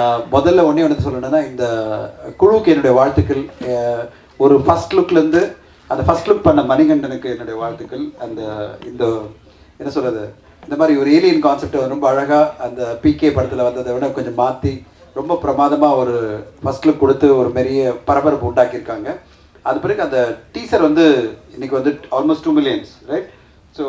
ஆஹ் முதல்ல ஒன்றே ஒன்று சொல்லணும்னா இந்த குழுவுக்கு என்னுடைய வாழ்த்துக்கள் ஆஹ் ஒரு ஃபர்ஸ்ட் லுக்லேருந்து அந்த ஃபர்ஸ்ட் லுக் பண்ண மணிகண்டனுக்கு என்னுடைய வாழ்த்துக்கள் அந்த இந்த என்ன சொல்றது இந்த மாதிரி ஒரு ஏலியன் கான்செப்டை ரொம்ப அழகாக அந்த பிகே படத்தில் வந்ததை விட கொஞ்சம் மாற்றி ரொம்ப பிரமாதமாக ஒரு ஃபர்ஸ்ட் லுக் கொடுத்து ஒரு பெரிய பரபரப்பு உண்டாக்கியிருக்காங்க அது பிறகு அந்த டீசர் வந்து இன்னைக்கு வந்து almost two millions right so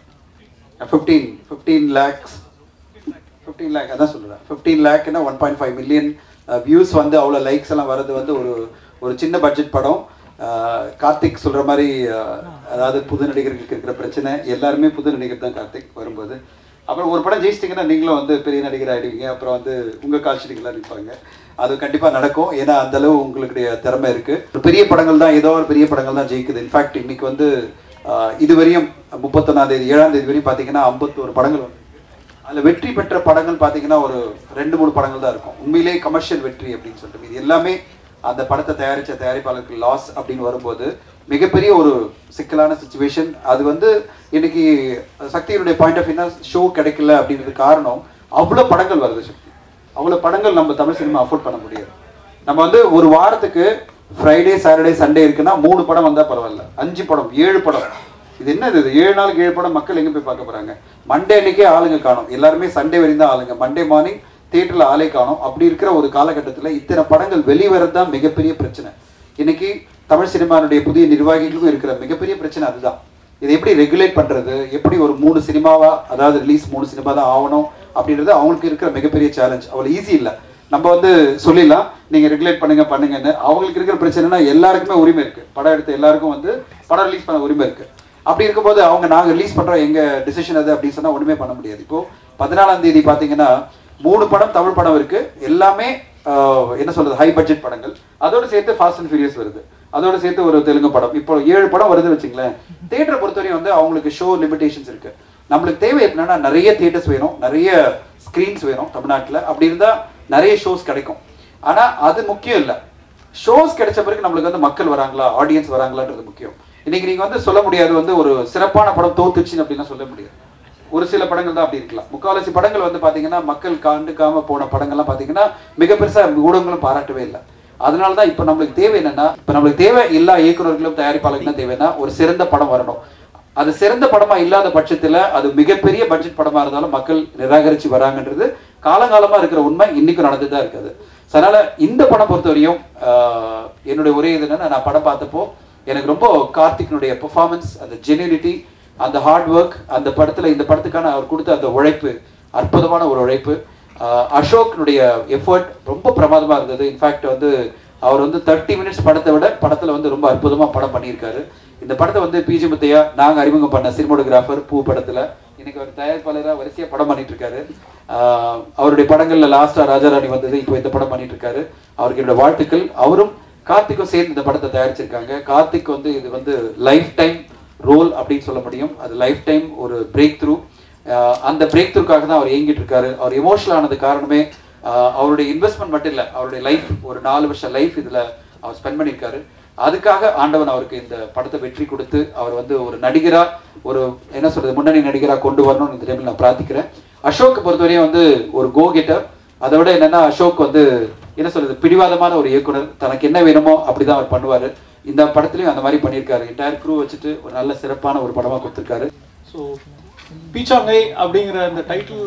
fifteen fifteen lakhs fifteen lakh அதான் சொல்கிறேன் ஃபிஃப்டீன் லேக்னா one point five million views வந்து அவ்வளோ லைக்ஸ் எல்லாம் வர்றது வந்து ஒரு ஒரு சின்ன பட்ஜெட் படம் அஹ், கார்த்திக் சொல்கிற மாதிரி அஹ், அதாவது புது நடிகர்களுக்கு இருக்கிற பிரச்சனை எல்லாருமே புது நடிகர் தான் கார்த்திக் வரும்போது அப்புறம் ஒரு படம் ஜெயிச்சிட்டிங்கன்னா நீங்களும் வந்து பெரிய நடிகர் ஆகிடுவீங்க அப்புறம் வந்து உங்கள் கால்ஷீட்டுக்கெல்லாம் நிற்பாங்க அது கண்டிப்பாக நடக்கும் ஏன்னா அந்த அளவு உங்களுடைய திறமை இருக்குது பெரிய படங்கள் தான் ஏதோ ஒரு பெரிய படங்கள் தான் ஜெயிக்குது இன்ஃபேக்ட் இன்னைக்கு வந்து அஹ், இதுவரையும் முப்பத்தொன்னாம் தேதி ஏழாம் தேதி வரையும் பார்த்தீங்கன்னா ஐம்பத்தோரு படங்கள் வந்து அதுல வெற்றி பெற்ற படங்கள் பாத்தீங்கன்னா ஒரு ரெண்டு மூணு படங்கள் தான் இருக்கும் உண்மையிலேயே கமர்ஷியல் வெற்றி அப்படின்னு சொல்லிட்டு இது எல்லாமே அந்த படத்தை தயாரிச்ச தயாரிப்பாளருக்கு லாஸ் அப்படின்னு வரும்போது மிகப்பெரிய ஒரு சிக்கலான சுச்சுவேஷன் அது வந்து இன்னைக்கு சக்தியினுடைய பாயிண்ட் ஆஃப் வியூனா ஷோ கிடைக்கல அப்படின்றது காரணம் அவ்வளோ படங்கள் வருது சக்தி அவ்வளோ படங்கள் நம்ம தமிழ் சினிமா அஃபோர்ட் பண்ண முடியாது நம்ம வந்து ஒரு வாரத்துக்கு ஃப்ரைடே சாட்டர்டே சண்டே இருக்குன்னா மூணு படம் வந்தா பரவாயில்ல அஞ்சு படம் ஏழு படம் இது என்னது இது ஏழு நாளுக்கு ஏழு படம் மக்கள் எங்க போய் பார்க்க போறாங்க மண்டே அன்னைக்கே ஆளுங்க காணும் எல்லாருமே சண்டே வரையும் தான் ஆளுங்க மண்டே மார்னிங் தியேட்டர்ல ஆளே காணும் அப்படி இருக்கிற ஒரு காலகட்டத்துல இத்தனை படங்கள் வெளிவரது தான் மிகப்பெரிய பிரச்சனை இன்னைக்கு தமிழ் சினிமாவுடைய புதிய நிர்வாகிகளுக்கும் இருக்கிற மிகப்பெரிய பிரச்சனை அதுதான் இதை எப்படி ரெகுலேட் பண்றது எப்படி ஒரு மூணு சினிமாவா அதாவது ரிலீஸ் மூணு சினிமா தான் ஆகணும் அப்படின்றது அவங்களுக்கு இருக்கிற மிகப்பெரிய சேலஞ்ச் அவ்வளவு ஈஸி இல்ல நம்ம வந்து சொல்லிடலாம் நீங்க ரெகுலேட் பண்ணுங்க பண்ணுங்கன்னு அவங்களுக்கு இருக்கிற பிரச்சனைனா எல்லாருக்குமே உரிமை இருக்கு படம் எடுத்த எல்லாருக்கும் வந்து படம் ரிலீஸ் பண்ண உரிமை இருக்கு அப்படி இருக்கும்போது அவங்க நாங்க ரிலீஸ் பண்றோம் எங்க டிசிஷன் அது அப்படின்னு சொன்னா ஒண்ணுமே பண்ண முடியாது இப்போ பதினாலாம் தேதி பாத்தீங்கன்னா மூணு படம் தமிழ் படம் இருக்கு எல்லாமே ஆஹ், என்ன சொல்றது ஹை பட்ஜெட் படங்கள் அதோட சேர்த்து ஃபாஸ்ட் அண்ட் ஃபியூரியஸ் வருது அதோட சேர்த்து ஒரு தெலுங்கு படம் இப்போ ஏழு படம் வருது வச்சுங்களேன் தியேட்டரை பொறுத்தவரையும் வந்து அவங்களுக்கு ஷோ லிமிடேஷன்ஸ் இருக்கு நம்மளுக்கு தேவை என்னன்னா நிறைய தியேட்டர்ஸ் வேணும் நிறைய ஸ்கிரீன்ஸ் வேணும் தமிழ்நாட்டுல அப்படி இருந்தா நிறைய ஷோஸ் கிடைக்கும் ஆனா அது முக்கியம் இல்ல ஷோஸ் கிடைச்ச பிறகு நம்மளுக்கு வந்து மக்கள் வராங்களா ஆடியன்ஸ் வராங்களான்றது முக்கியம் இன்னைக்கு நீங்க வந்து சொல்ல முடியாது வந்து ஒரு சிறப்பான படம் தோத்துச்சு அப்படின்னா சொல்ல முடியாது ஒரு சில படங்கள் தான் அப்படி இருக்கலாம் முக்காவாசி படங்கள் வந்து பாத்தீங்கன்னா மக்கள் கண்டுக்காம போன படங்கள்லாம் பாத்தீங்கன்னா மிக பெருசா ஊடகங்களும் பாராட்டவே இல்லை அதனால தான் இப்போ நம்மளுக்கு தேவை என்னன்னா இப்போ நம்மளுக்கு தேவை எல்லா இயக்குநர்களும் தயாரிப்பாளர்களும் தேவைன்னா ஒரு சிறந்த படம் வரணும் அது சிறந்த படமா இல்லாத பட்சத்துல அது மிகப்பெரிய பட்ஜெட் படமா இருந்தாலும் மக்கள் நிராகரிச்சு வராங்கன்றது காலங்காலமா இருக்கிற உண்மை இன்னைக்கும் நடந்துட்டு தான் இருக்குது So, அதனால இந்த படம் பொறுத்தவரையும் ஆஹ், என்னுடைய ஒரே இது என்னன்னா நான் படம் பார்த்தப்போ எனக்கு ரொம்ப கார்த்திக்னுடைய பெர்ஃபார்மன்ஸ் அந்த ஜெனியூனிட்டி அந்த ஹார்ட் ஒர்க் அந்த படத்துல இந்த படத்துக்கான அவர் கொடுத்த அந்த உழைப்பு அற்புதமான ஒரு உழைப்பு ஆஹ், அசோக்னுடைய எஃபர்ட் ரொம்ப பிரமாதமா இருந்தது இன்ஃபேக்ட் வந்து அவர் வந்து தேர்ட்டி மினிட்ஸ் படத்தை விட படத்துல வந்து ரொம்ப அற்புதமா படம் பண்ணியிருக்காரு இந்த படத்தை வந்து பிஜி முத்தையா நாங்க அறிமுகம் பண்ண சினிமோடோகிராஃபர் பூ படத்துல இன்னைக்கு அவர் தயாரிப்பாளரா வரிசையா படம் பண்ணிட்டு இருக்காரு ஆஹ் அவருடைய படங்கள்ல லாஸ்டா ராஜாராணி வந்தது இப்போ இந்த படம் பண்ணிட்டு இருக்காரு அவருக்கு என்னோட வாழ்த்துக்கள் அவரும் கார்த்திக்கும் சேர்ந்து இந்த படத்தை தயாரிச்சிருக்காங்க கார்த்திக் வந்து இது வந்து லைஃப் டைம் ரோல் அப்படின்னு சொல்ல முடியும் அது லைஃப் டைம் ஒரு பிரேக் த்ரூ அந்த பிரேக் த்ரூக்காக தான் அவர் இயங்கிட்டு இருக்காரு அவர் எமோஷனல் ஆனது காரணமே ஆஹ் அவருடைய இன்வெஸ்ட்மெண்ட் மட்டும் இல்ல அவருடைய லைஃப் ஒரு நாலு வருஷம் லைஃப் இதுல அவர் ஸ்பெண்ட் பண்ணியிருக்காரு அதுக்காக ஆண்டவன் அவருக்கு இந்த படத்தை வெற்றி கொடுத்து அவர் வந்து ஒரு நடிகரா ஒரு என்ன சொல்றது முன்னணி நடிகரா கொண்டு வரணும்னு இந்த டைம்ல நான் பிரார்த்திக்கிறேன் அசோக் பொறுத்தவரையும் வந்து ஒரு கோ கெட்டர் அதை விட என்னன்னா அசோக் வந்து என்ன சொல்றது பிடிவாதமான ஒரு இயக்குனர் தனக்கு என்ன வேணுமோ அப்படிதான் அவர் பண்ணுவாரு இந்த படத்துலயும் அந்த மாதிரி பண்ணியிருக்காரு என்டையர் க்ரூ வச்சுட்டு ஒரு நல்ல சிறப்பான ஒரு படமா கொடுத்திருக்காரு ஸோ பீச்சாங்கை அப்படிங்கிற அந்த டைட்டில்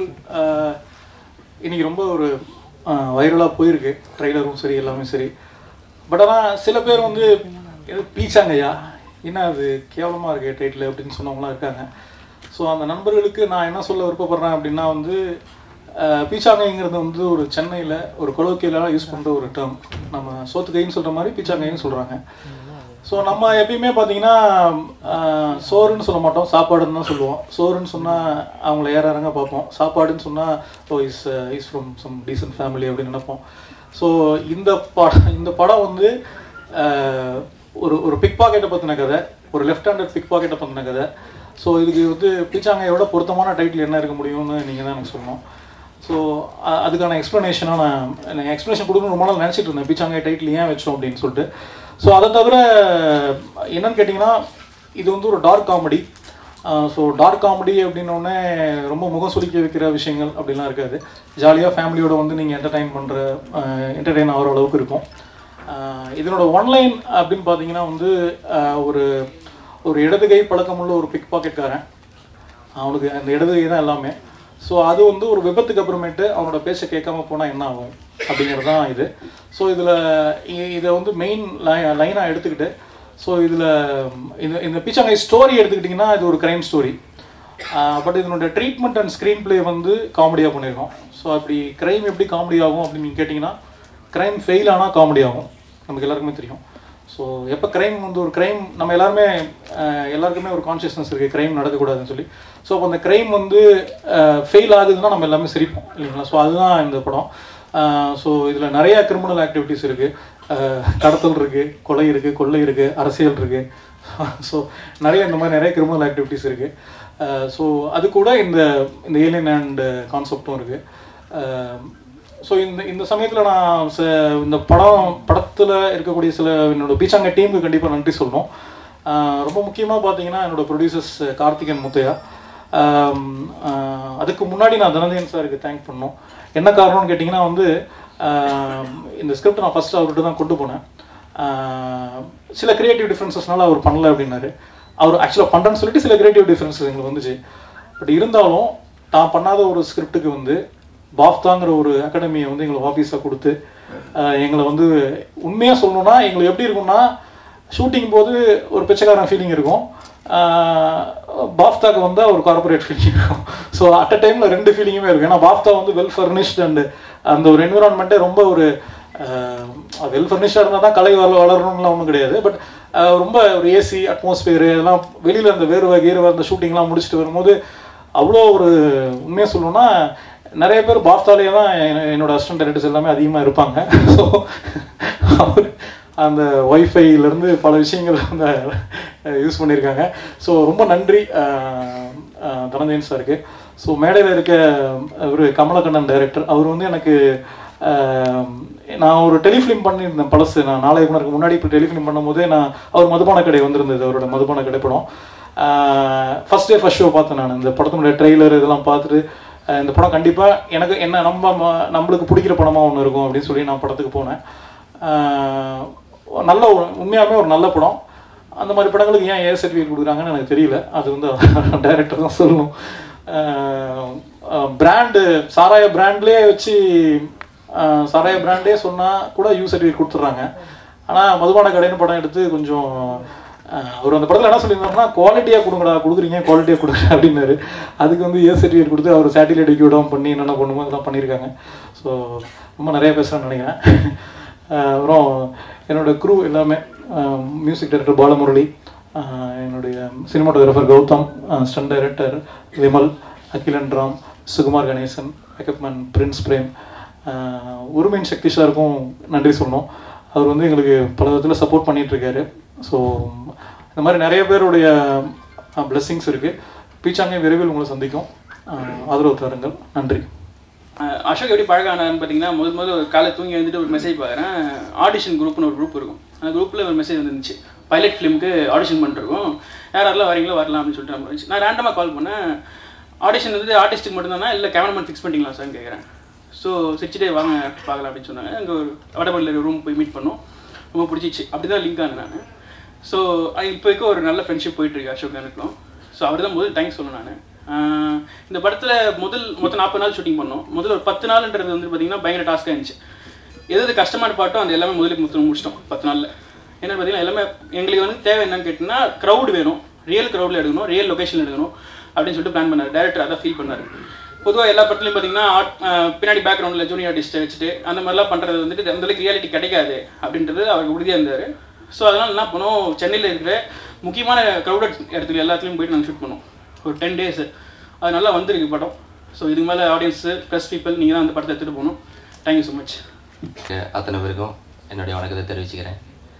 இன்னைக்கு ரொம்ப ஒரு வைரலாக போயிருக்கு ட்ரைலரும் சரி எல்லாமே சரி பட் ஆனால் சில பேர் வந்து எது பீச்சாங்கையா என்ன அது கேவலமாக இருக்கு டைட்டில் அப்படின்னு சொன்னவங்களாம் இருக்காங்க ஸோ அந்த நண்பர்களுக்கு நான் என்ன சொல்ல விருப்பப்படுறேன் அப்படின்னா வந்து அஹ், பீச்சாங்கைங்கிறது வந்து ஒரு சென்னையில் ஒரு கொலோக்கியலாக யூஸ் பண்ணுற ஒரு டேர்ம் நம்ம சோத்துக்கைன்னு சொல்கிற மாதிரி பீச்சாங்கைன்னு சொல்கிறாங்க ஸோ நம்ம எப்பயுமே பார்த்தீங்கன்னா ஆஹ், சோறுன்னு சொல்ல மாட்டோம் சாப்பாடுன்னு தான் சொல்லுவோம் சோறுன்னு சொன்னால் அவங்கள ஏற இறங்க பார்ப்போம் சாப்பாடுன்னு சொன்னால் oh is is from some decent family அப்படின்னு நினைப்போம் ஸோ இந்த படம் இந்த படம் வந்து ஆஹ், ஒரு ஒரு பிக் பாக்கெட்டை பற்றின கதை ஒரு லெஃப்ட் ஹேண்டட் பிக் பாக்கெட்டை பற்றின கதை ஸோ இதுக்கு வந்து பீச்சாங்கையோட பொருத்தமான டைட்டில் என்ன இருக்க முடியும்னு நீங்கள் தான் எனக்கு சொல்லணும் ஸோ அதுக்கான எக்ஸ்ப்ளனேஷனாக நான் எனக்கு எக்ஸ்ப்ளனேஷன் கொடுக்கணும் ரொம்ப நாள் நினச்சிட்டு இருந்தேன் பீச்சாங்கை டைட்டில் ஏன் வச்சோம் அப்படின்னு சொல்லிட்டு ஸோ அதை தவிர என்னன்னு கேட்டிங்கன்னா இது வந்து ஒரு dark comedy so dark comedy அப்படின்னோடனே ரொம்ப முகம் சுளிக்க வைக்கிற விஷயங்கள் அப்படிலாம் இருக்காது ஜாலியாக ஃபேமிலியோட வந்து நீங்கள் என்டர்டைன் பண்ணுற என்டர்டெயின் ஆகிற அளவுக்கு இருக்கும் ஆஹ் இதனோட ஒன்லைன் அப்படின்னு பார்த்தீங்கன்னா வந்து ஆஹ் ஒரு ஒரு இடது கை பழக்கமுள்ள ஒரு பிக் பாக்கெட்காரன் அவனுக்கு அந்த இடது கை தான் எல்லாமே ஸோ அது வந்து ஒரு விபத்துக்கு அப்புறமேட்டு அவனோட பேச்சை கேட்காம போனால் என்ன ஆகும் அப்படிங்கிறது தான் இது ஸோ இதில் இதை வந்து மெயின் லை லைனாக எடுத்துக்கிட்டு ஸோ இதில் இந்த இந்த பீச்சாங்கை ஸ்டோரி எடுத்துக்கிட்டிங்கன்னா இது ஒரு க்ரைம் ஸ்டோரி பட் இதனுடைய ட்ரீட்மெண்ட் அண்ட் ஸ்க்ரீன் ப்ளே வந்து காமெடியாக பண்ணியிருக்கோம் ஸோ அப்படி க்ரைம் எப்படி காமெடி ஆகும் அப்படின்னு நீங்கள் கேட்டிங்கன்னா க்ரைம் ஃபெயில் ஆனால் காமெடி ஆகும் நமக்கு எல்லாருக்குமே தெரியும் ஸோ எப்போ க்ரைம் வந்து ஒரு க்ரைம் நம்ம எல்லாருமே அஹ், எல்லாருக்குமே ஒரு கான்ஷியஸ்னஸ் இருக்குது க்ரைம் நடக்கக்கூடாதுன்னு சொல்லி ஸோ அப்போ அந்த க்ரைம் வந்து ஃபெயில் ஆகுதுன்னா நம்ம எல்லாமே சிரிப்போம் இல்லைங்களா ஸோ அதுதான் இந்த படம் ஸோ இதில் நிறைய கிரிமினல் ஆக்டிவிட்டீஸ் இருக்குது கடத்தல் இருக்குது கொலை இருக்குது கொள்ளை இருக்குது அரசியல் இருக்குது ஸோ நிறைய இந்த மாதிரி நிறைய கிரிமினல் ஆக்டிவிட்டீஸ் இருக்குது ஸோ அது கூட இந்த இந்த ஏலியன் அண்ட் கான்செப்டும் இருக்குது ஸோ இந்த இந்த சமயத்தில் நான் ச இந்த படம் படத்தில் இருக்கக்கூடிய சில என்னோட பீச்சாங்க டீமுக்கு கண்டிப்பாக நன்றி சொல்லணும் ஆஹ் ரொம்ப முக்கியமாக பார்த்தீங்கன்னா என்னோட ப்ரொடியூசர்ஸ் கார்த்திகன் முத்தையா ஆம், ஆஹ் அதுக்கு முன்னாடி நான் தனதேன் சாருக்கு தேங்க் பண்ணணும் என்ன காரணம்னு கேட்டிங்கன்னா வந்து ஆஹ் இந்த ஸ்கிரிப்ட் நான் ஃபஸ்ட்டு அவர்கிட்ட தான் கொண்டு போனேன் ஆஹ் சில கிரியேட்டிவ் டிஃப்ரென்சஸ்னால அவர் பண்ணல அப்படின்னாரு அவர் ஆக்சுவலாக பண்ணுறேன்னு சொல்லிட்டு சில கிரியேட்டிவ் டிஃப்ரென்சஸ் எங்களுக்கு வந்துச்சு பட் இருந்தாலும் நான் பண்ணாத ஒரு ஸ்கிரிப்டுக்கு வந்து பாஃப்தாங்கிற ஒரு அகாடமியை வந்து எங்களுக்கு ஆஃபீஸாக கொடுத்து ஆஹ் எங்களை வந்து உண்மையாக சொல்லணும்னா எங்களுக்கு எப்படி இருக்கும்னா ஷூட்டிங் போது ஒரு பிச்சைக்காரன் ஃபீலிங் இருக்கும் பாஃப்தாக்கு வந்து ஒரு கார்பரேட் ஃபீலிங் இருக்கும் ஸோ அட் அ டைமில் ரெண்டு ஃபீலிங்குமே இருக்கும் ஏன்னா பாஃப்தா வந்து வெல் ஃபர்னிஷ்ட் அண்ட் அந்த ஒரு என்விரான்மெண்ட்டே ரொம்ப ஒரு வெல் ஃபர்னிஷ்டாக இருந்தால் தான் கலை வள வளரணும்லாம் ஒன்றும் கிடையாது பட் ரொம்ப ஒரு ஏசி அட்மாஸ்பியர் இதெல்லாம் வெளியில் அந்த வேர்வை கீர்வை அந்த ஷூட்டிங்லாம் முடிச்சுட்டு வரும்போது அவ்வளோ ஒரு உண்மையாக சொல்லணும்னா நிறைய பேர் பாஃப்தாலேயே தான் என்- என்னோட அசிஸ்டன்ட் டைரக்டர்ஸ் எல்லாமே அதிகமாக இருப்பாங்க ஸோ அவர் அந்த ஒய்ஃபைலேருந்து பல விஷயங்கள் அந்த யூஸ் பண்ணியிருக்காங்க ஸோ ரொம்ப நன்றி அஹ், அஹ், தனஞ்சயன் சாருக்கு ஸோ மேடையில் இருக்க ஒரு கமலக்கண்ணன் டைரக்டர் அவர் வந்து எனக்கு அஹ், நான் ஒரு டெலிஃபிலிம் பண்ணியிருந்தேன் பழசு நான் நாளை குணருக்கு முன்னாடி இப்போ டெலிஃபிலிம் பண்ணும்போதே நான் அவர் மதுபான கடை வந்திருந்தது அவரோட மதுபான கடை படம் ஃபர்ஸ்ட் டே ஃபர்ஸ்ட் ஷோ பார்த்தேன் நான் இந்த படத்தினுடைய ட்ரெய்லர் இதெல்லாம் பார்த்துட்டு அஹ், இந்த படம் கண்டிப்பாக எனக்கு என்ன நம்ம ம- நம்மளுக்கு பிடிக்கிற படமாக ஒன்று இருக்கும் அப்படின்னு சொல்லி நான் படத்துக்கு போனேன் அஹ், நல்ல ஒரு உண்மையாலுமே ஒரு நல்ல படம் அந்த மாதிரி படங்களுக்கு ஏன் ஏ சர்டிஃபிகேட் கொடுக்குறாங்கன்னு எனக்கு தெரியல அது வந்து டைரக்டர் தான் சொல்லணும் பிராண்டு சாராய பிராண்ட்லேயே வச்சு அஹ், சாராய பிராண்டே சொன்னால் கூட யூ சர்டிஃபிகேட் கொடுத்துட்றாங்க ஆனால் மதுபான கடைன்னு படம் எடுத்து கொஞ்சம் அஹ், அவர் அந்த படத்தில் என்ன சொல்லியிருந்தாருன்னா குவாலிட்டியாக கொடுங்கடா கொடுக்குறீங்க குவாலிட்டியாக கொடுங்க அப்படின்னாரு அதுக்கு வந்து ஏ சர்டிஃபிகேட் கொடுத்து அவர் சேட்டிலைட் விடாமல் பண்ணி என்னென்ன பண்ணுமோ இதெல்லாம் பண்ணியிருக்காங்க ஸோ ரொம்ப நிறைய பேசுகிறேன்னு நினைக்கிறேன் அஹ் அப்புறம் என்னோட குரூ எல்லாமே மியூசிக் டைரக்டர் பாலமுரளி அஹ் என்னுடைய cinematographer Gautham stun director Vimal Akilan Ram Sukumar Ganesan makeup man Prince Prem uh உரிமையின் சக்தி சாருக்கும் நன்றி சொல்லணும் அவர் வந்து எங்களுக்கு பல விதத்தில் சப்போர்ட் பண்ணிட்டு இருக்காரு ஸோ இந்த மாதிரி நிறைய பேருடைய பிளெஸ்ஸிங்ஸ் இருக்குது பீச்சாங்கே விரைவில் உங்களை சந்திக்கும் அஹ் ஆதரவு தாருங்கள் நன்றி அஹ் அசோக் எப்படி பழக்கம் ஆனான்னு பார்த்தீங்கன்னா முதல் முதல்ல ஒரு காலை தூங்கி வந்துட்டு ஒரு மெசேஜ் பார்க்குறேன் ஆடிஷன் குரூப்னு ஒரு குரூப் இருக்கும் அந்த குரூப்பில் ஒரு மெசேஜ் வந்துருந்துச்சு பைலட் ஃபிலிமுக்கு ஆடிஷன் பண்ணிருக்கோம் யார் யாரெல்லாம் வரீங்களோ வரலாம் அப்படின்னு சொல்லிட்டு நம்ம இருந்துச்சு நான் ரேண்டமாக கால் பண்ணேன் ஆடிஷன் வந்து ஆர்டிஸ்ட்டுக்கு மட்டும்தானா இல்லை கேமராமேன் ஃபிக்ஸ் பண்ணிக்கலாம் சார்னு கேட்குறேன் ஸோ சிரிச்சிட்டே வாங்க பார்க்கலாம் அப்படின்னு சொன்னாங்க அங்கே ஒரு வடபள்ளியில் ரூம் போய் மீட் பண்ணோம் ரொம்ப பிடிச்சிச்சு அப்படி தான் லிங்க் ஆனேன் நான் ஸோ இப்போதைக்கு ஒரு நல்ல ஃப்ரெண்ட்ஷிப் போயிட்டுருக்கு அசோக் எனக்கும் ஸோ அவர் தான் முதல் தேங்க்ஸ் சொல்லணும் நான் ஆஹ் இந்த படத்தில் முதல் மொத்தம் நாற்பது நாள் ஷூட்டிங் பண்ணோம் முதல்ல ஒரு பத்து நாள்ன்றது வந்து பார்த்தீங்கன்னா பயங்கர டாஸ்க்காக இருந்துச்சு எது எது கஷ்டமான பாட்டோ அந்த எல்லாமே முதலுக்கு முத்து முடிச்சிட்டோம் பத்து நாளில் என்ன பார்த்தீங்கன்னா எல்லாமே எங்களுக்கு வந்து தேவை என்னன்னு கேட்டிங்கன்னா க்ரௌட் வேணும் ரியல் க்ரௌடில் எடுக்கணும் ரியல் லொகேஷனில் எடுக்கணும் அப்படின்னு சொல்லிட்டு பிளான் பண்ணார் டேரக்டர் அதான் ஃபீல் பண்ணார் பொதுவாக எல்லா படத்துலையும் பார்த்தீங்கன்னா art- ஆஹ் பின்னாடி பேக்ரவுண்டில் ஜூனியர் ஆர்டிஸ்ட்டை வச்சுட்டு அந்த மாதிரிலாம் பண்ணுறது வந்துட்டு அந்த அளவுக்கு ரியாலிட்டி கிடைக்காது அப்படின்றது அவருக்கு உறுதியாக இருந்தார் ஸோ அதனால் என்ன பண்ணோம் சென்னையில் இருக்கிற முக்கியமான க்ரௌடட் இடத்துல எல்லாத்துலேயும் போயிட்டு நாங்கள் ஷூட் பண்ணோம் ஒரு டென் டேஸ் அது நல்லா வந்திருக்கு படம் ஸோ இதுக்கு மேலே ஆடியன்ஸு ப்ளஸ் பீப்பிள் நீங்கள் தான் அந்த படத்தை எடுத்துகிட்டு போகணும் தேங்க்யூ ஸோ மச் அத்தனை பேருக்கும் என்னுடைய வணக்கத்தை தெரிவிச்சுக்கிறேன்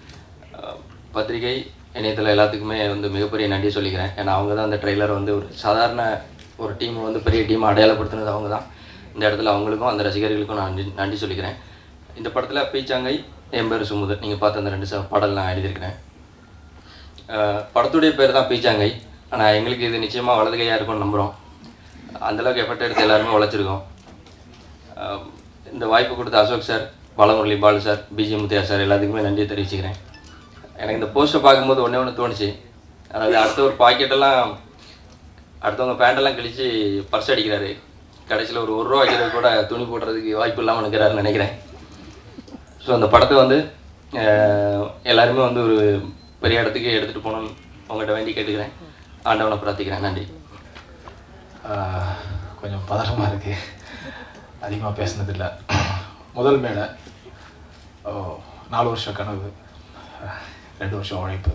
அஹ் பத்திரிகை இணையத்தில் எல்லாத்துக்குமே வந்து மிகப்பெரிய நன்றி சொல்லிக்கிறேன் ஏன்னா அவங்க தான் அந்த ட்ரெய்லர் வந்து ஒரு சாதாரண ஒரு டீம் வந்து பெரிய டீம் அடையாளப்படுத்தினது அவங்க தான் இந்த இடத்துல அவங்களுக்கும் அந்த ரசிகர்களுக்கும் நான் நன்றி நன்றி சொல்லிக்கிறேன் இந்த படத்தில் பீச்சாங்கை என் பேர் சுமுதர் நீங்கள் பார்த்த அந்த ரெண்டு ச- பாடல் நான் எழுதியிருக்கிறேன் அஹ் படத்துடைய பேர் தான் பீச்சாங்கை ஆனால் எங்களுக்கு இது நிச்சயமாக வலது கையாக இருக்கும்னு நம்புகிறோம் அந்தளவுக்கு எஃபர்ட் எடுத்து எல்லாருமே உழைச்சிருக்கோம் ஆஹ் இந்த வாய்ப்பு கொடுத்த Ashok sir Balamurali Balu sir PG Muthaiya sir எல்லாத்துக்குமே நன்றி தெரிவிச்சுக்கிறேன் எனக்கு இந்த போஸ்டரை பார்க்கும்போது ஒன்றே ஒன்று தோணுச்சு அதாவது அடுத்த ஒரு பாக்கெட்டெல்லாம் அடுத்தவங்க பேண்டெல்லாம் கிழிச்சு பர்ஸ் அடிக்கிறாரு கடைசியில் ஒரு ஒரு ரூபா வைக்கிறது கூட துணி போடுறதுக்கு வாய்ப்பு இல்லாமல் நிற்கிறாருன்னு நினைக்கிறேன் ஸோ அந்த படத்தை வந்து ஆஹ் எல்லாருமே வந்து ஒரு பெரிய இடத்துக்கு எடுத்துகிட்டு போகணும்னு உங்கள்கிட்ட வேண்டி கேட்டுக்கிறேன் ஆண்டவனை பிரார்த்திக்கிறேன் நன்றி ஆஹ் கொஞ்சம் பதறமாக இருக்கு அதிகமாக பேசுனதில்ல முதல் மேடை ஓ நாலு வருஷம் கனவு ஆஹ் ரெண்டு வருஷம் உழைப்பு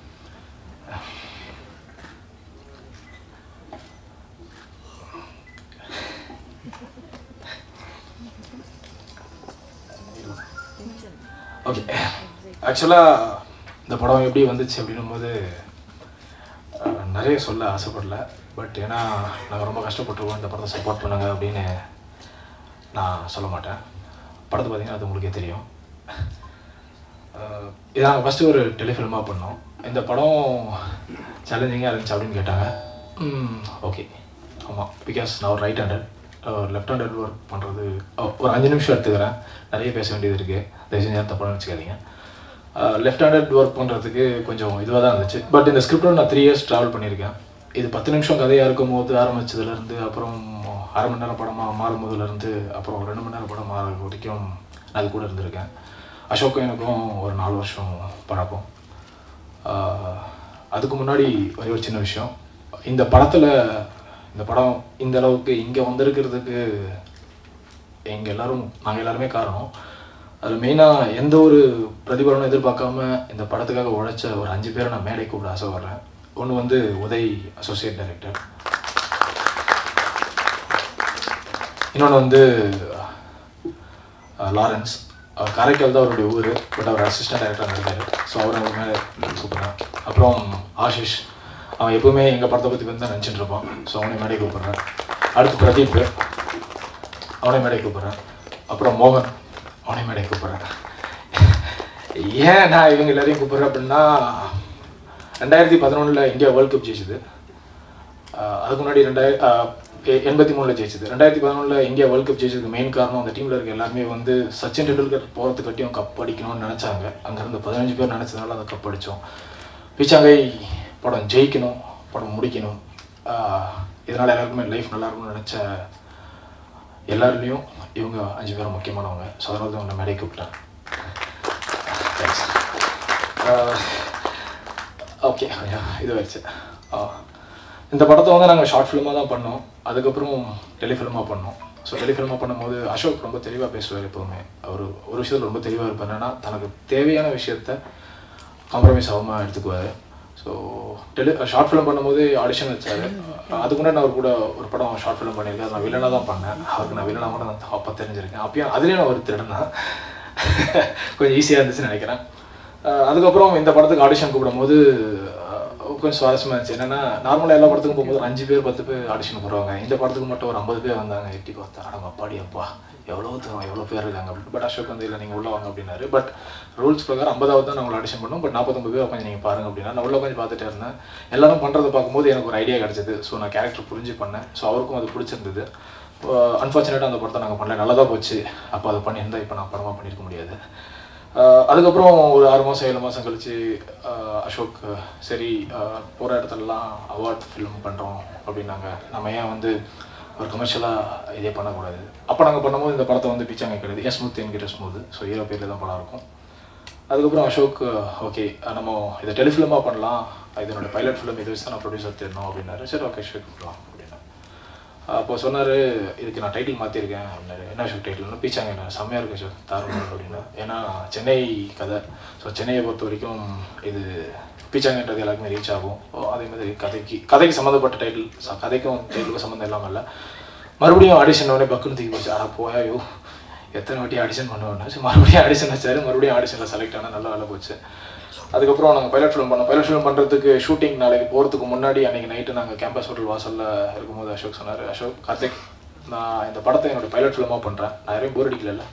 ஓகே ஆக்சுவலாக இந்த படம் எப்படி வந்துச்சு அப்படின்னும் போது அஹ், நிறைய சொல்ல ஆசைப்படல பட் ஏன்னா நாங்கள் ரொம்ப கஷ்டப்பட்டுருக்கோம் இந்த படத்தை சப்போர்ட் பண்ணுங்க அப்படின்னு நான் சொல்ல மாட்டேன் படத்தை பார்த்தீங்கன்னா அது உங்களுக்கே தெரியும் அஹ், இதை நாங்கள் ஃபஸ்ட்டு ஒரு டெலிஃபில்மாக பண்ணோம் இந்த படம் சேலஞ்சிங்காக இருந்துச்சு அப்படின்னு கேட்டாங்க ஓகே ஆமாம் பிகாஸ் நான் ஒரு right handed left handed work பண்ணுறது ஒரு அஞ்சு நிமிஷம் எடுத்துக்கிறேன் நிறைய பேச வேண்டியது இருக்குது தயவு செஞ்சு தப்பாக வச்சுக்காதீங்க லெஃப்ட் ஹேண்டட் ஒர்க் பண்ணுறதுக்கு கொஞ்சம் இதுவாக தான் இருந்துச்சு பட் இந்த ஸ்கிரிப்டோட நான் த்ரீ இயர்ஸ் ட்ராவல் பண்ணியிருக்கேன் இது பத்து நிமிஷம் கதையாக இருக்கும் போது ஆரம்பிச்சதுலேருந்து அப்புறம் அரை மணி நேரம் படமாக மாறும் போதுலேருந்து அப்புறம் ரெண்டு மணி நேரம் படம் மாற வரைக்கும் நான் அது கூட இருந்திருக்கேன் அசோக்கும் எனக்கும் ஒரு நாலு வருஷம் பழக்கம் ஆஹ் அதுக்கு முன்னாடி ஒரே ஒரு சின்ன விஷயம் இந்த படத்தில் இந்த படம் இந்த அளவுக்கு இங்கே வந்திருக்கிறதுக்கு எங்கள் எல்லாரும் நாங்கள் எல்லாருமே காரணம் அதில் மெயினாக எந்த ஒரு பிரதிபலனும் எதிர்பார்க்காம இந்த படத்துக்காக உழைச்ச ஒரு அஞ்சு பேரை நான் மேடை கூப்பிட ஆசைப்படுறேன் ஒன்று வந்து உதய் அசோசியேட் டைரக்டர் இன்னொன்று வந்து அஹ், லாரன்ஸ் அவர் காரைக்கால் தான் அவருடைய ஊர் பட் அவர் அசிஸ்டன்ட் டைரக்டர் இருக்காரு ஸோ அவரை அவர் மேலே கூப்பிட்றேன் அப்புறம் ஆஷிஷ் அவன் எப்பவுமே எங்கள் படத்தை பற்றி வந்து தான் நினச்சிட்டு இருப்பான் ஸோ அவனை மேடை கூப்பிட்றேன் அடுத்து பிரதீப் அவனை மேடை கூப்பிட்றேன் அப்புறம் மோகன் அவனை மேடை கூப்பிட்றேன் ஏன் நான் இவங்க எல்லாரையும் கூப்பிட்றேன் அப்படின்னா ரெண்டாயிரத்தி பதினொன்றில் இந்தியா வேர்ல்ட் கப் ஜெயிச்சது ஆஹ் அதுக்கு முன்னாடி ரெண்டாயிர எண்பத்தி மூணில் ஜெயிச்சது ரெண்டாயிரத்தி பதினொன்றில் இந்தியா வேர்ல்ட் கப் ஜெயிச்சதுக்கு மெயின் காரணம் அந்த டீமில் இருக்க எல்லாருமே வந்து சச்சின் டெண்டுல்கர் போகிறதுக்கட்டியும் கப் அடிக்கணும்னு நினச்சாங்க அங்கேருந்து பதினஞ்சு பேர் நினச்சதுனால அந்த கப் அடித்தோம் பிச்சாங்கை படம் ஜெயிக்கணும் படம் முடிக்கணும் ஆஹ் இதனால் எல்லாருக்குமே லைஃப் நல்லா இருக்கும்னு நினச்ச எல்லாருலேயும் இவங்க அஞ்சு பேரும் முக்கியமானவங்க ஸோ அதனால தான் உங்களை மேடை கூப்பிட்டேன் தேங்க்ஸ் ஓகே இது வச்சு இந்த படத்தை வந்து நாங்கள் ஷார்ட் ஃபிலிமாக தான் பண்ணோம் அதுக்கப்புறம் டெலிஃபிலிமாக பண்ணோம் ஸோ டெலிஃபிலிமாக பண்ணும்போது அசோக் ரொம்ப தெளிவாக பேசுவார் எப்போவுமே அவர் ஒரு விஷயத்தில் ரொம்ப தெளிவாக இருப்பார் என்னன்னா தனக்கு தேவையான விஷயத்த காம்ப்ரமைஸ் ஆகாமல் எடுத்துக்குவார் ஸோ டெலி ஷார்ட் ஃபிலிம் பண்ணும்போது ஆடிஷன் வச்சார் அதுக்கு முன்னாடி நான் அவர் கூட ஒரு படம் ஷார்ட் ஃபிலிம் பண்ணியிருக்கேன் அது நான் வில்லனாக தான் பண்ணேன் அவருக்கு நான் வில்லனாக கூட நான் அப்போ தெரிஞ்சிருக்கேன் அப்பயும் அதுலேயும் நான் ஒரு திருடன் தான் கொஞ்சம் ஈஸியாக இருந்துச்சுன்னு நினைக்கிறேன் அஹ் அதுக்கப்புறம் இந்த படத்துக்கு ஆடிஷன் கூப்பிடும்போது அஹ் கொஞ்சம் சுவாரஸ்யமாக இருந்துச்சு என்னன்னா நார்மலாக எல்லா படத்துக்கும் போகும்போது ஒரு அஞ்சு பேர் பத்து பேர் ஆடிஷன் போடுவாங்க இந்த படத்துக்கு மட்டும் ஒரு ஐம்பது பேர் வந்தாங்க எட்டி பார்த்தா அடங்க அப்பாடி அப்பா எவ்வளோ தூரம் எவ்வளோ பேர் இருக்காங்க அப்படின்னு பட் அசோக் வந்து இல்லை நீங்கள் உள்ள வாங்க அப்படின்னாரு பட் ரூல்ஸ் பிரகாரம் ஐம்பதாவது தான் நாங்கள் ஆடிஷன் பண்ணோம் பட் நாற்பத்தொம்பது பேர் கொஞ்சம் நீங்கள் பாருங்க அப்படின்னா நான் உள்ள கொஞ்சம் பார்த்துட்டே இருந்தேன் எல்லாரும் பண்ணுறதை பார்க்கும்போது எனக்கு ஒரு ஐடியா கிடச்சிது ஸோ நான் கேரக்டர் புரிஞ்சு பண்ணேன் ஸோ அவருக்கும் அது பிடிச்சிருந்தது அன்ஃபார்ச்சுனேட்டாக அந்த படத்தை நாங்கள் பண்ணல நல்லா தான் போச்சு அப்போ அதை பண்ணியிருந்தா இப்போ நான் படமாக பண்ணியிருக்க முடியாது ஆஹ் அதுக்கப்புறம் ஒரு ஆறு மாதம் ஏழு மாதம் கழிச்சு ஆஹ் அசோக் சரி போகிற இடத்துலலாம் அவார்ட் ஃபிலிம் பண்ணுறோம் அப்படின்னாங்க நம்ம ஏன் வந்து ஒரு கமர்ஷியலாக இதே பண்ணக்கூடாது அப்போ நாங்கள் பண்ணும்போது இந்த படத்தை வந்து பிச்சாங்க கிடையாது என் ஸ்மூத் என்கிட்ட ஸ்மூத் ஸோ ஹீரோ பேரில் தான் படம் இருக்கும் அதுக்கப்புறம் அசோக் ஓகே நம்ம இதை டெலிஃபிலிமாக பண்ணலாம் இதனோட பைலட் ஃபிலிம் இது வச்சு தான் நான் ப்ரொடியூசர் தேடணும் அப்படின்னாரு சரி ஓகே அசோக் பண்ணலாம் அப்படின்னா அப்போ சொன்னார் இதுக்கு நான் டைட்டில் மாற்றிருக்கேன் அப்படின்னாரு என்ன அசோக் டைட்டில்னு பீச்சாங்க என்ன செம்மையாக இருக்கு அசோக் தாருங்கள் அப்படின்னா ஏன்னா சென்னை கதை ஸோ சென்னையை பொறுத்த வரைக்கும் இது பீச்சாங்கன்றது எல்லாருக்குமே ரீச் ஆகும் ஓ, அதே மாதிரி கதைக்கு கதைக்கு சம்மந்தப்பட்ட டைட்டில் கதைக்கும் டைட்டிலுக்கும் சம்மந்தம் இல்லாமல் இல்லை மறுபடியும் ஆடிஷன் உடனே பக்குன்னு தூக்கி போச்சு அட போயாயோ எத்தனை வாட்டி ஆடிஷன் பண்ணுவேன்னா சரி மறுபடியும் ஆடிஷன் வச்சாரு மறுபடியும் ஆடிஷனில் செலக்ட் ஆனால் நல்லா வேலை போச்சு அதுக்கப்புறம் நாங்கள் பைலட் ஃபிலிம் பண்ணோம் பைலட் ஃபிலிம் பண்ணுறதுக்கு ஷூட்டிங் நாளைக்கு போகிறதுக்கு முன்னாடி அன்றைக்கி நைட்டு நாங்கள் கேம்பஸ் ஹோட்டல் வாசலில் இருக்கும்போது அசோக் சொன்னார் அசோக் கார்த்திக் நான் இந்த படத்தை என்னோட பைலட் ஃபிலிமாக பண்ணுறேன் நான் யாரையும் போர் அடிக்கல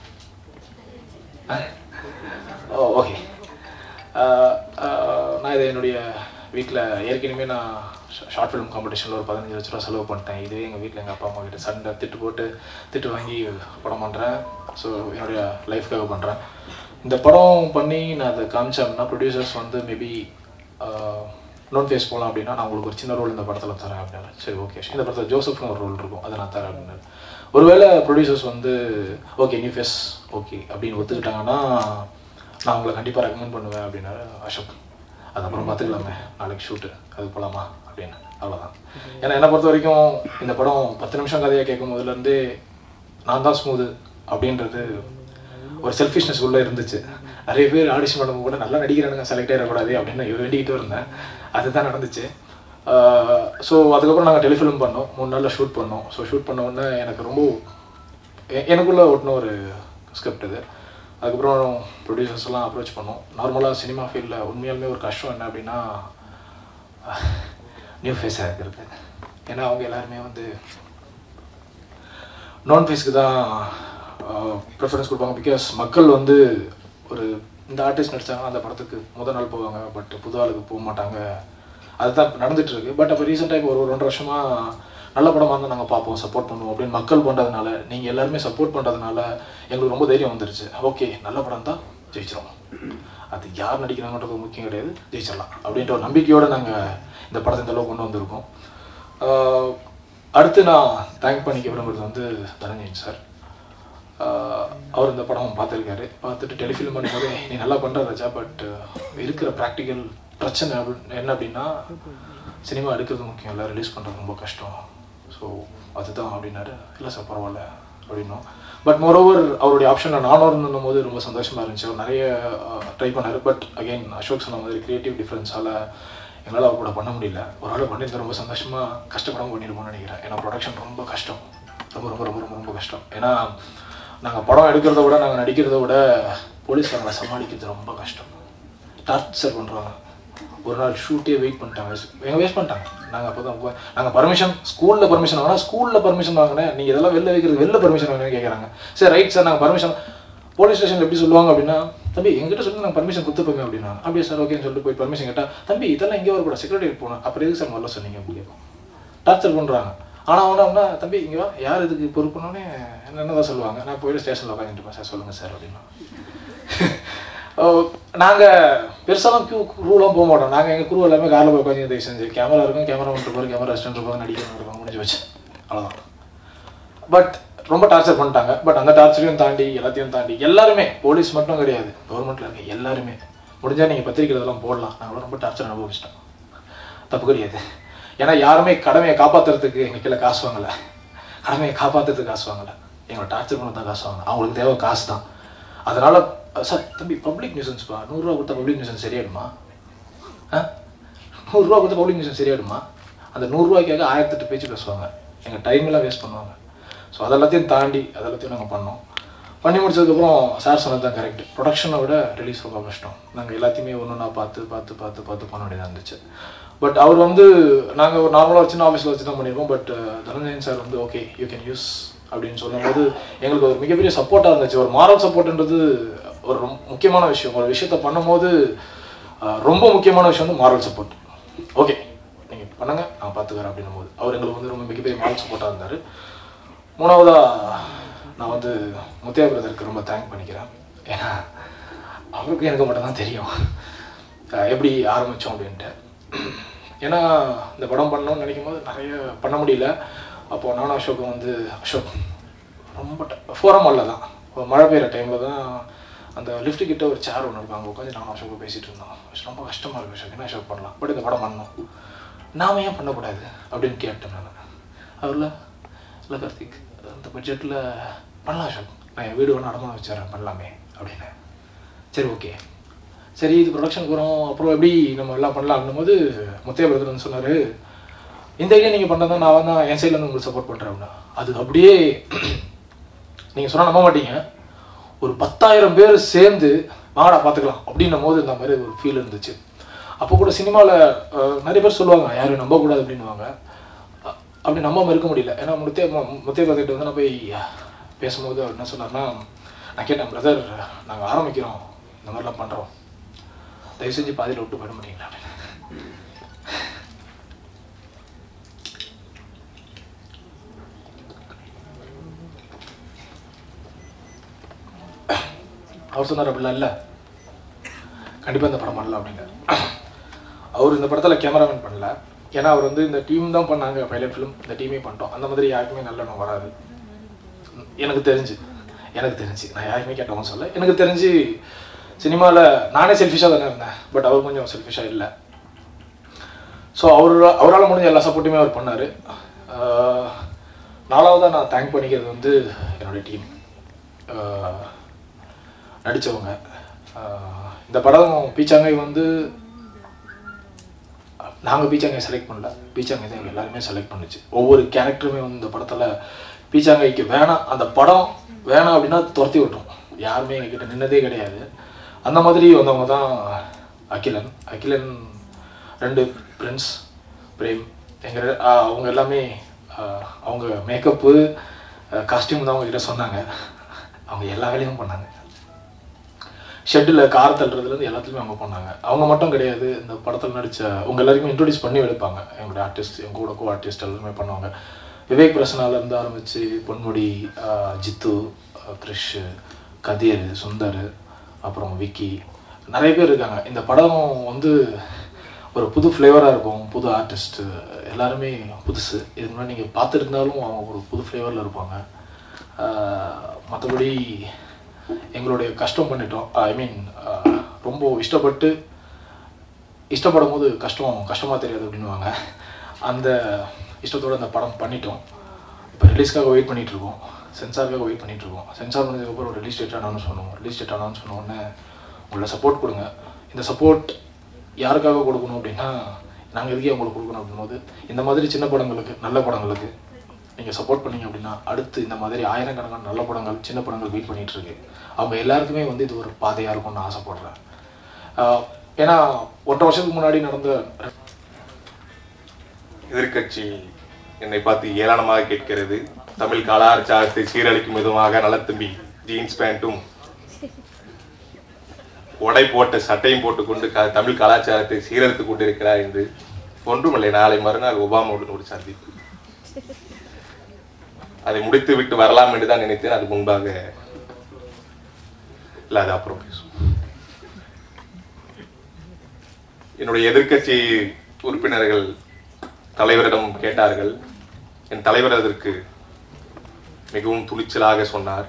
ஓ ஓகே நான் இதை என்னுடைய வீட்டில் ஏற்கனவே நான் ஷார்ட் ஃபிலிம் காம்படிஷனில் ஒரு பதினஞ்சு லட்ச ரூபா செலவு பண்ணிட்டேன் இதுவே எங்கள் வீட்டில் எங்கள் அப்பா அம்மா கிட்ட சண்டை திட்டு போட்டு திட்டு வாங்கி படம் பண்ணுறேன் ஸோ என்னுடைய லைஃப்க்காக பண்ணுறேன் இந்த படம் பண்ணி நான் அதை காமிச்சேன் அப்படின்னா ப்ரொடியூசர்ஸ் வந்து மேபி நோன் ஃபேஸ் போகலாம் அப்படின்னா நான் உங்களுக்கு ஒரு சின்ன ரோல் இந்த படத்தில் தரேன் அப்படின்னாரு சரி ஓகே இந்த படத்தில் ஜோசப்னு ஒரு ரோல் இருக்கும் அதை நான் தரேன் அப்படின்னாரு ஒருவேளை ப்ரொடியூசர்ஸ் வந்து ஓகே நியூ ஃபேஸ் ஓகே அப்படின்னு ஒத்துக்கிட்டாங்கன்னா நான் உங்களை கண்டிப்பாக ரெக்கமெண்ட் பண்ணுவேன் அப்படின்னாரு அசோக் அது அப்புறம் பார்த்துக்கலாமே நாளைக்கு ஷூட்டு அது போகலாமா அப்படின்னு அவ்வளோதான் ஏன்னா என்னை பொறுத்த வரைக்கும் இந்த படம் பத்து நிமிஷம் கதையை கேட்கும் போதுலேருந்தே நான் தான் ஸ்மூது அப்படின்றது ஒரு செல்ஃபிஷ்னஸ் உள்ளே இருந்துச்சு நிறைய பேர் ஆடிஷன் பண்ணும்போது கூட நல்லா நடிக்கிறானுங்க செலக்ட் ஆகிடக்கூடாது அப்படின்னு வேண்டிக்கிட்டு இருந்தேன் அதுதான் நடந்துச்சு ஸோ அதுக்கப்புறம் நாங்கள் டெலிஃபிலிம் பண்ணோம் மூணு நாளில் ஷூட் பண்ணோம் ஸோ ஷூட் பண்ண உடனே எனக்கு ரொம்ப எ- எனக்குள்ள ஒட்டின ஒரு ஸ்கிரிப்ட் இது அதுக்கப்புறம் ப்ரொடியூசர்ஸ் எல்லாம் அப்ரோச் பண்ணோம் நார்மலாக சினிமா ஃபீல்டில் உண்மையாலுமே ஒரு கஷ்டம் என்ன அப்படின்னா நியூ ஃபேஸாக இருக்கிறது ஏன்னா அவங்க எல்லாருமே வந்து நான் ஃபேஸ்க்கு தான் ப்ரிஃபரன்ஸ் கொடுப்பாங்க பிகாஸ் மக்கள் வந்து ஒரு இந்த ஆர்டிஸ்ட் நடிச்சாங்கன்னா அந்த படத்துக்கு முதல் நாள் போவாங்க பட் புது ஆளுக்கு போக மாட்டாங்க அதுதான் நடந்துட்டு இருக்கு பட் அப்போ ரீசெண்டாக இப்போ ஒரு ரெண்டு வருஷமா நல்ல படமாக இருந்தால் நாங்கள் பார்ப்போம் சப்போர்ட் பண்ணுவோம் அப்படின்னு மக்கள் பண்ணுறதுனால நீங்கள் எல்லாருமே சப்போர்ட் பண்ணுறதுனால எங்களுக்கு ரொம்ப தைரியம் வந்துருச்சு ஓகே நல்ல படம் தான் ஜெயிச்சிரும் அது யார் நடிக்கிறாங்கன்றது முக்கியம் கிடையாது ஜெயிச்சிடலாம் அப்படின்ற ஒரு நம்பிக்கையோடு நாங்கள் இந்த படத்தை இந்த அளவுக்கு கொண்டு வந்திருக்கோம் ஆஹ் அடுத்து நான் தேங்க் பண்ணிக்க விரும்புறது வந்து தனஞ்சயன் சார் ஆஹ் அவர் இந்த படம் பார்த்துருக்காரு பார்த்துட்டு டெலிஃபிலிம் பண்ணும்போது நீ நல்லா பண்ணுற ராஜா பட் இருக்கிற ப்ராக்டிக்கல் பிரச்சனை அப்படி- என்ன அப்படின்னா சினிமா எடுக்கிறது முக்கியம் இல்லை ரிலீஸ் பண்ணுறது ரொம்ப கஷ்டம் ஸோ அதுதான் அப்படின்னாரு இல்லை சார் பரவாயில்ல அப்படின்னோம் பட் மோரோவர் அவருடைய ஆப்ஷனில் நானும் இருந்தும் போது ரொம்ப சந்தோஷமாக இருந்துச்சு அவர் நிறைய ட்ரை பண்ணார் பட் அகைன் அசோக் சொன்ன மாதிரி கிரியேட்டிவ் டிஃப்ரென்ஸால் எங்களால் அவர் கூட பண்ண முடியல ஒரு ஆள் பண்ணியிருந்தா ரொம்ப சந்தோஷமாக கஷ்டப்படாம பண்ணியிருப்போம்னு நினைக்கிறேன் ஏன்னா ப்ரொடக்ஷன் ரொம்ப கஷ்டம் ரொம்ப ரொம்ப ரொம்ப ரொம்ப ரொம்ப கஷ்டம் ஏன்னா நாங்கள் படம் எடுக்கிறத விட நாங்கள் நடிக்கிறத விட போலீஸ்காரங்களை சமாளிக்கிறது ரொம்ப கஷ்டம் டார்ச்சர் பண்ணுறாங்க ஒரு நாள் ஷூட்டே வெயிட் பண்ணிட்டாங்க எங்க வேஸ்ட் பண்ணிட்டாங்க நாங்கள் அப்போ தான் நாங்கள் பர்மிஷன் ஸ்கூலில் பர்மிஷன் வாங்கினா ஸ்கூலில் பர்மிஷன் வாங்கினேன் நீங்கள் இதெல்லாம் வெளில வைக்கிறது வெளில பர்மிஷன் வாங்கினு கேட்குறாங்க சரி ரைட் சார் நாங்கள் பர்மிஷன் போலீஸ் ஸ்டேஷனில் எப்படி சொல்லுவாங்க அப்படின்னா தம்பி எங்கிட்ட சொல்லி நாங்கள் பர்மிஷன் கொடுத்துப்போங்க அப்படின்னா அப்படியே சார் ஓகேன்னு சொல்லிட்டு போய் பர்மிஷன் கேட்டால் தம்பி இதெல்லாம் இங்கே வரக்கூடாது செக்ரட்டரி போகணும் அப்புறம் எதுக்கு சார் முதல்ல சொன்னீங்க அப்படி கேட்கும் டார்ச்சர் பண்ணுறாங்க ஆனால் அவனா தம்பி இங்கே வா யார் இதுக்கு பொறுப்புனோடனே என்னதான் சொல்லுவாங்க நான் போயிட்டு ஸ்டேஷனில் உட்காந்துட்டு சார் சொல்லுங்கள் சார் அப்படின்னா நாங்கள் பெருசாலாம் க்யூ ரூலாம் போக மாட்டோம் நாங்கள் எங்கள் குரூ எல்லாமே காரில் போய் உட்காந்து தயவு செஞ்சு கேமரா இருக்கும் கேமரா இருப்பாரு கேமரா அசிஸ்டன்ட் இருப்பாங்க நடிக்கிறவங்க இருப்பாங்க முடிஞ்சு வச்சு அவ்வளோதான் பட் ரொம்ப டார்ச்சர் பண்ணிட்டாங்க பட் அந்த டார்ச்சரையும் தாண்டி எல்லாத்தையும் தாண்டி எல்லாருமே போலீஸ் மட்டும் கிடையாது கவர்மெண்ட்ல இருக்க எல்லாருமே முடிஞ்சா நீங்கள் பத்திரிக்கை இதெல்லாம் போடலாம் நாங்களும் ரொம்ப டார்ச்சர் அனுபவிச்சிட்டோம் தப்பு கிடையாது ஏன்னா யாருமே கடமையை காப்பாத்துறதுக்கு எங்கள் கீழே காசு வாங்கல கடமையை காப்பாத்துறதுக்கு காசு வாங்கல எங்களை டார்ச்சர் பண்ண தான் காசு வாங்கல அவங்களுக்கு தேவை காசு தான் அதனால சார் தம்பி பப்ளிக் நியூசன்ஸ்ப்பா நூறுரூவா கொடுத்தா பப்ளிக் நியூசன்ஸ் சரியாயிடுமா ஆ நூறுரூவா கொடுத்தா பப்ளிக் நியூசன்ஸ் சரியாயிடுமா அந்த நூறுரூவாய்க்காக ஆயிரத்தெட்டு பேச்சு பேசுவாங்க எங்கள் டைம் எல்லாம் வேஸ்ட் பண்ணுவாங்க ஸோ அதெல்லாத்தையும் தாண்டி அதெல்லாத்தையும் நாங்கள் பண்ணோம் பண்ணி முடிச்சதுக்கப்புறம் சார் சொன்னது தான் கரெக்ட் ப்ரொடக்ஷனை விட ரிலீஸ் ரொம்ப கஷ்டம் நாங்கள் எல்லாத்தையுமே ஒன்று ஒன்றா பார்த்து பார்த்து பார்த்து பார்த்து பண்ண வேண்டியதாக இருந்துச்சு பட் அவர் வந்து நாங்கள் ஒரு நார்மலாக சின்ன ஆஃபீஸில் வச்சு தான் பண்ணியிருக்கோம் பட் தனஞ்சயன் சார் வந்து ஓகே யூ கேன் யூஸ் அப்படின்னு சொல்லும்போது எங்களுக்கு ஒரு மிகப்பெரிய சப்போர்ட்டாக இருந்துச்சு ஒரு மாரல் சப்போர்ட்ன்றது ஒரு ரொம்ப முக்கியமான விஷயம் ஒரு விஷயத்த பண்ணும்போது அஹ், ரொம்ப முக்கியமான விஷயம் வந்து மாரல் சப்போர்ட் ஓகே நீங்கள் பண்ணுங்க நான் பார்த்துக்கிறேன் அப்படின்னும் போது அவர் எங்களுக்கு வந்து ரொம்ப மிகப்பெரிய மாரல் சப்போர்ட்டாக இருந்தார் மூணாவதா நான் வந்து முத்தையா பிரதருக்கு ரொம்ப தேங்க் பண்ணிக்கிறேன் ஏன்னா அவருக்கு எனக்கு மட்டும் தான் தெரியும் அஹ் எப்படி ஆரம்பித்தோம் அப்படின்ட்டு ஏன்னா இந்த படம் பண்ணணும்னு நினைக்கும் போது நிறைய பண்ண முடியல அப்போது நானும் அசோக்கும் வந்து அசோக் ரொம்ப ஃபோரம் அல்ல தான் இப்போ மழை பெய்கிற டைமில் தான் அந்த லிஃப்ட் கிட்ட ஒரு சேர் ஒன்று இருக்கும் அங்கே உட்காந்து நானும் அசோக்கும் பேசிகிட்டு இருந்தோம் ரொம்ப கஷ்டமாக இருக்கு அசோக் என்ன அசோக் பண்ணலாம் பட் இந்த படம் பண்ணணும் நாம ஏன் பண்ணக்கூடாது அப்படின்னு கேட்டேன் நான் அவரில் இல்லை கார்த்திக் அந்த பட்ஜெட்டில் பண்ணலாம் அசோக் நான் என் வீடு ஒன்று அடமான வச்சிடறேன் பண்ணலாமே அப்படின்னு சரி ஓகே சரி இது ப்ரொடக்ஷன் போகிறோம் அப்புறம் எப்படி நம்ம எல்லாம் பண்ணலாம் போது முத்தையா பிரதர் வந்து சொன்னார் இந்த ஐடியா நீங்கள் பண்ணதான் நான் வந்து என் சைட்லேருந்து உங்களுக்கு சப்போர்ட் பண்ணுறேன் அப்படின்னா அது அப்படியே நீங்கள் சொன்னால் நம்ப மாட்டீங்க ஒரு பத்தாயிரம் பேர் சேர்ந்து வாங்கடா பார்த்துக்கலாம் அப்படின்னும் போது இந்த மாதிரி ஒரு ஃபீல் இருந்துச்சு அப்போ கூட சினிமாவில் நிறைய பேர் சொல்லுவாங்க யாரும் நம்பக்கூடாது அப்படின்னுவாங்க அ- அப்படி நம்பாம இருக்க முடியல ஏன்னா முத்தைய முத்தைய பிரதர்கிட்ட வந்து நான் போய் பேசும்போது அவர் என்ன சொன்னார்னா நான் கேட்டேன் பிரதர் நாங்கள் ஆரம்பிக்கிறோம் இந்த மாதிரிலாம் பண்ணுறோம் தயவு செஞ்சு பாதியில் விட்டு போயிட மாட்டீங்களா அப்படின்னு அவர் சொன்னார் அப்படிலாம் இல்லை கண்டிப்பாக இந்த படம் பண்ணலாம் அப்படிங்க அவர் இந்த படத்தில் கேமராமேன் பண்ணல ஏன்னா அவர் வந்து இந்த டீம் தான் பண்ணாங்க பைலட் ஃபிலிம் இந்த டீமே பண்ணிட்டோம் அந்த மாதிரி யாருக்குமே நல்ல எண்ணம் வராது எனக்கு தெரிஞ்சு எனக்கு தெரிஞ்சு நான் யாருமே கேட்டவங்க சொல்ல எனக்கு தெரிஞ்சு சினிமாவில் நானே செல்ஃபிஷாக தானே இருந்தேன் பட் அவர் கொஞ்சம் செல்ஃபிஷாக இல்லை ஸோ அவர் அவரால் முடிஞ்ச எல்லா சப்போர்ட்டுமே அவர் பண்ணார் நாலாவதாக நான் தேங்க் பண்ணிக்கிறது வந்து என்னுடைய டீம் நடித்தவங்க இந்த படம் பீச்சாங்கை வந்து நாங்கள் பீச்சாங்கை செலக்ட் பண்ணல பீச்சாங்கை தான் எங்க எல்லாருமே செலக்ட் பண்ணுச்சு ஒவ்வொரு கேரக்டருமே வந்து இந்த படத்தில் பீச்சாங்கைக்கு வேணாம் அந்த படம் வேணாம் அப்படின்னா துரத்தி விட்டோம் யாருமே எங்ககிட்ட நின்னதே கிடையாது அந்த மாதிரி வந்தவங்க தான் அகிலன் அகிலன் ரெண்டு பிரின்ஸ் பிரேம் எங்கள் அவங்க எல்லாமே ஆஹ், அவங்க மேக்கப்பு காஸ்டியூம் தான் அவங்க கிட்ட சொன்னாங்க அவங்க எல்லா வேலையும் பண்ணாங்க ஷெட்டில் கார் தள்ளுறதுலேருந்து எல்லாத்துலேயுமே அவங்க பண்ணாங்க அவங்க மட்டும் கிடையாது இந்த படத்தில் நடித்த உங்க எல்லாருக்குமே இன்ட்ரோடியூஸ் பண்ணி எடுப்பாங்க எங்களுடைய ஆர்டிஸ்ட் எங்க கூட கோ ஆர்டிஸ்ட் எல்லாருமே பண்ணுவாங்க விவேக் பிரசனால இருந்து ஆரம்பித்து பொன்முடி ஆஹ், ஜித்து ஆஹ், கிரிஷ் கதிர் சுந்தர் அப்புறம் விக்கி நிறைய பேர் இருக்காங்க இந்த படம் வந்து ஒரு புது ஃப்ளேவராக இருக்கும் புது ஆர்டிஸ்ட் எல்லாருமே புதுசு இதுக்கு முன்னாடி நீங்கள் பார்த்துருந்தாலும் அவங்க ஒரு புது ஃப்ளேவரில் இருப்பாங்க மற்றபடி எங்களுடைய கஷ்டம் பண்ணிட்டோம் ஐ மீன் ரொம்ப இஷ்டப்பட்டு இஷ்டப்படும் போது கஷ்டம் கஷ்டமாக தெரியாது அப்படின்னுவாங்க அந்த இஷ்டத்தோட அந்த படம் பண்ணிட்டோம் இப்போ ரிலீஸ்க்காக வெயிட் பண்ணிட்டு இருக்கோம் சென்சாருக்காக வெயிட் பண்ணிட்டு இருக்கோம் சென்சார் பண்ணதுக்கப்புறம் ரிலீஸ் டேட் அனௌன்ஸ் பண்ணுவோம் ரிலீஸ் டேட் அனௌன்ஸ் பண்ண உடனே உங்களை சப்போர்ட் கொடுங்க இந்த சப்போர்ட் யாருக்காக கொடுக்கணும் அப்படின்னா நாங்கள் எதுக்கே உங்களுக்கு கொடுக்கணும் அப்படின்போது இந்த மாதிரி சின்ன படங்களுக்கு நல்ல படங்களுக்கு நீங்கள் சப்போர்ட் பண்ணீங்க அப்படின்னா அடுத்து இந்த மாதிரி ஆயிரக்கணக்கான நல்ல படங்கள் சின்ன படங்கள் வெயிட் பண்ணிட்டு இருக்கு அவங்க எல்லாருக்குமே வந்து இது ஒரு பாதையாக இருக்கும்னு ஆசைப்படுறேன் ஆஹ் ஏன்னா ஒன்றரை வருஷத்துக்கு முன்னாடி நடந்த எதிர்க்கட்சி என்னை பார்த்து ஏளனமாக கேட்கிறது தமிழ் கலாச்சாரத்தை சீரழிக்கும் விதமாக நலத்தம்பி ஜீன்ஸ் பேண்ட்டும் உடை போட்ட சட்டையும் போட்டுக்கொண்டு க- தமிழ் கலாச்சாரத்தை சீரழித்துக் கொண்டிருக்கிறார் என்று ஒன்றுமில்லை நாளை மறுநாள் ஒபாமாவுடன் ஒரு சந்திப்பு அதை முடித்து விட்டு வரலாம் என்று தான் நினைத்தேன் அது முன்பாக இல்ல அது அப்புறம் பேசுவோம் என்னுடைய எதிர்க்கட்சி உறுப்பினர்கள் தலைவரிடம் கேட்டார்கள் என் தலைவர் அதற்கு மிகவும் துணிச்சலாக சொன்னார்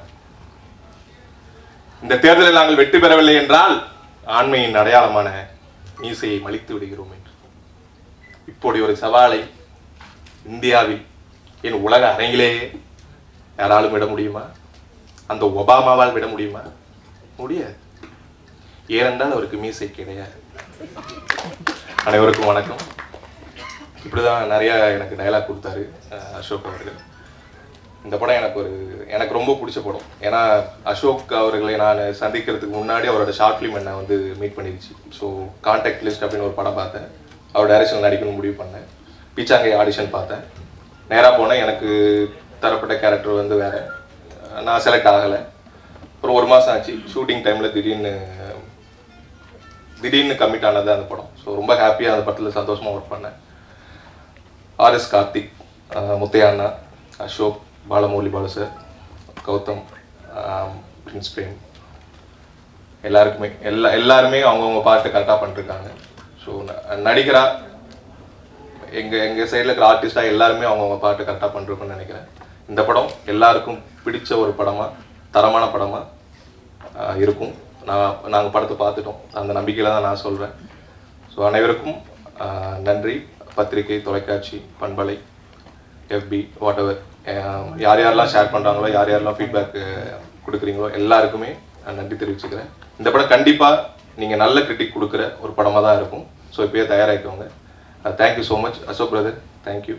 இந்த தேர்தலில் நாங்கள் வெற்றி பெறவில்லை என்றால் ஆண்மையின் அடையாளமான மீசையை மலித்து விடுகிறோம் என்று இப்படி ஒரு சவாலை இந்தியாவில் என் உலக அரங்கிலேயே யாராலும் விட முடியுமா அந்த ஒபாமாவால் விட முடியுமா முடியாது ஏனென்றால் அவருக்கு மீசை கிடையாது அனைவருக்கும் வணக்கம் இப்படிதான் நிறைய எனக்கு டயலாக் கொடுத்தாரு அஹ், அசோக் அவர்கள் இந்த படம் எனக்கு ஒரு எனக்கு ரொம்ப பிடிச்ச படம் ஏன்னா அசோக் அவர்களை நான் சந்திக்கிறதுக்கு முன்னாடி அவரோட ஷார்ட் ஃபிலிம் என்ன வந்து மீட் பண்ணிருச்சு ஸோ கான்டாக்ட் லிஸ்ட் அப்படின்னு ஒரு படம் பார்த்தேன் அவர் டைரக்ஷன் நடிக்கணும்னு முடிவு பண்ணேன் பீச்சாங்கை ஆடிஷன் பார்த்தேன் நேராக போனேன் எனக்கு தரப்பட்ட கேரக்டர் வந்து வேற நான் செலக்ட் ஆகலை அப்புறம் ஒரு மாதம் ஆச்சு ஷூட்டிங் டைமில் திடீர்னு திடீர்னு கமிட் ஆனது அந்த படம் ஸோ ரொம்ப ஹாப்பியாக அந்த படத்தில் சந்தோஷமாக ஒர்க் பண்ணேன் ஆர்எஸ் கார்த்திக் அஹ் முத்தையா அண்ணா அசோக் பாலமுரளி பாலு சார் கௌதம் ஆம், பிரின்ஸ் பிரேம் எல்லாருக்குமே எல்லா எல்லாருமே அவங்கவுங்க பாட்டு கரெக்டாக பண்ணிருக்காங்க ஸோ நடிகரா எங்க எங்க சைடில் இருக்கிற ஆர்டிஸ்டா எல்லாருமே அவங்கவுங்க பாட்டு கரெக்டாக பண்ணிருக்கோம்னு நினைக்கிறேன் இந்த படம் எல்லாருக்கும் பிடிச்ச ஒரு படமா தரமான படமா ஆஹ், இருக்கும் நான் நாங்கள் படத்தை பார்த்துட்டோம் அந்த நம்பிக்கையில தான் நான் சொல்றேன் ஸோ அனைவருக்கும் ஆஹ், நன்றி பத்திரிகை தொலைக்காட்சி பண்பலை எஃபி வாட் எவர் யார் யாரெல்லாம் ஷேர் பண்றாங்களோ யார் யாரெல்லாம் ஃபீட்பேக் கொடுக்குறீங்களோ எல்லாருக்குமே நான் நன்றி தெரிவிச்சுக்கிறேன் இந்த படம் கண்டிப்பா நீங்க நல்ல கிரிட்டிக் கொடுக்குற ஒரு படமா தான் இருக்கும் ஸோ இப்பயே தயாராகிக்கோங்க thank you so much Ashok brother thank you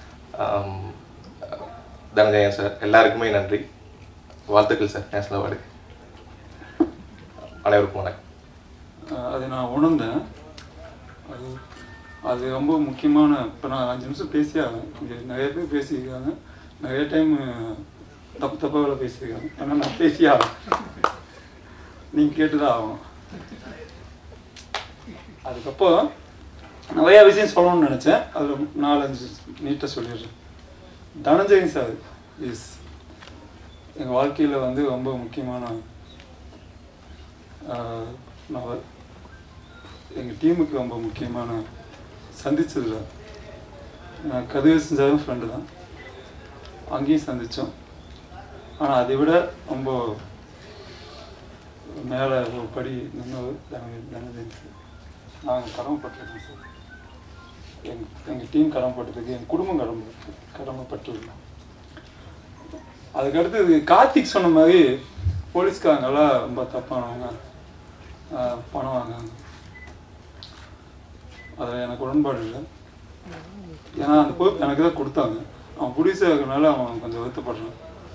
Dhananjayan sir எல்லாருக்குமே நன்றி வாழ்த்துக்கள் சார் நேஷனல் அவார்டு அனைவருக்கும் வணக்கம் அஹ் அது நான் உணர்ந்தேன் அது அது ரொம்ப முக்கியமான இப்போ நான் அஞ்சு நிமிஷம் பேசியாகேன் இங்கே நிறைய பேர் பேசியிருக்காங்க நிறைய டைம் தப்பு தப்பாக பேசியிருக்காங்க ஆனால் நான் பேசியாகேன் நீங்கள் கேட்டுதான் ஆகணும் அதுக்கப்புறம் நிறைய விஷயம் சொல்லணும்னு நினச்சேன் அது நாலஞ்சு நீட்டாக சொல்லிடுறேன் தனஞ்சயன் சார் இஸ் எங்கள் வாழ்க்கையில் வந்து ரொம்ப முக்கியமான நான் எங்கள் டீமுக்கு ரொம்ப முக்கியமான சந்திச்சதுல நான் கதிர் செஞ்சாலும் ஃப்ரெண்டு தான் அங்கேயும் சந்தித்தோம் ஆனால் அதை விட ரொம்ப மேலே ஒரு படி நின்னவர் தனதேன் சார் நாங்கள் கடமைப்பட்டிருக்கோம் சார் எங் எங்கள் டீம் கடமைப்பட்டதுக்கு என் குடும்பம் கடமை கடமைப்பட்டிருக்கோம் அதுக்கடுத்து கார்த்திக் சொன்ன மாதிரி போலீஸ்காரங்கெல்லாம் ரொம்ப தப்பானவங்க ஆஹ் பணம் வாங்குறாங்க அதில் எனக்கு உடன்பாடு இல்லை ஏன்னா அந்த பொறுப்பு எனக்கு தான் கொடுத்தாங்க அவன் புடிசா இருக்கனால அவன் கொஞ்சம் வருத்தப்படுறான்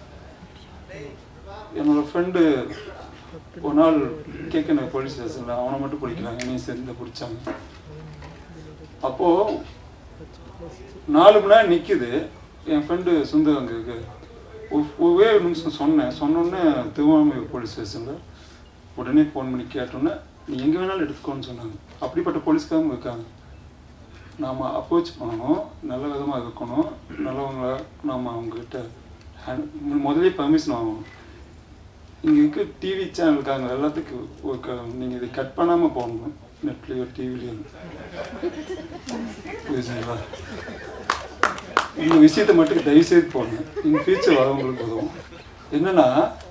என்னோட ஃப்ரெண்டு ஒரு நாள் கேட்கணும் போலீஸ் ஸ்டேஷனில் அவனை மட்டும் பிடிக்கிறாங்க என்னையும் சேர்ந்து பிடிச்சாங்க அப்போது நாலு மணி நேரம் நிற்குது என் ஃப்ரெண்டு சுந்தர் அங்கே இருக்கு ஒ- ஒரே ஒரு நிமிஷம் சொன்னேன் சொன்னோன்னே திருவாரூர் போலீஸ் ஸ்டேஷனில் உடனே ஃபோன் பண்ணி கேட்டோன்னே நீ எங்கே வேணாலும் எடுத்துக்கோன்னு சொன்னாங்க அப்படிப்பட்ட போலீஸ்காரங்க இருக்காங்க நாம் அப்ரோச் பண்ணணும் நல்ல விதமாக இருக்கணும் நல்லவங்கள நாம் அவங்ககிட்ட hand- முதல்லயே பர்மிஷன் வாங்கணும் இங்கே இருக்க டிவி சேனலுக்காங்க எல்லாத்துக்கும் ஒரு க நீங்கள் இதை கட் பண்ணாமல் போடணும் நெட்லேயோ டிவிலையோ புரியுதுங்களா இந்த விஷயத்தை மட்டும் தயவு செய்து போடுங்க இன் ஃபியூச்சர் வரவங்களுக்கு உதவும் என்னன்னா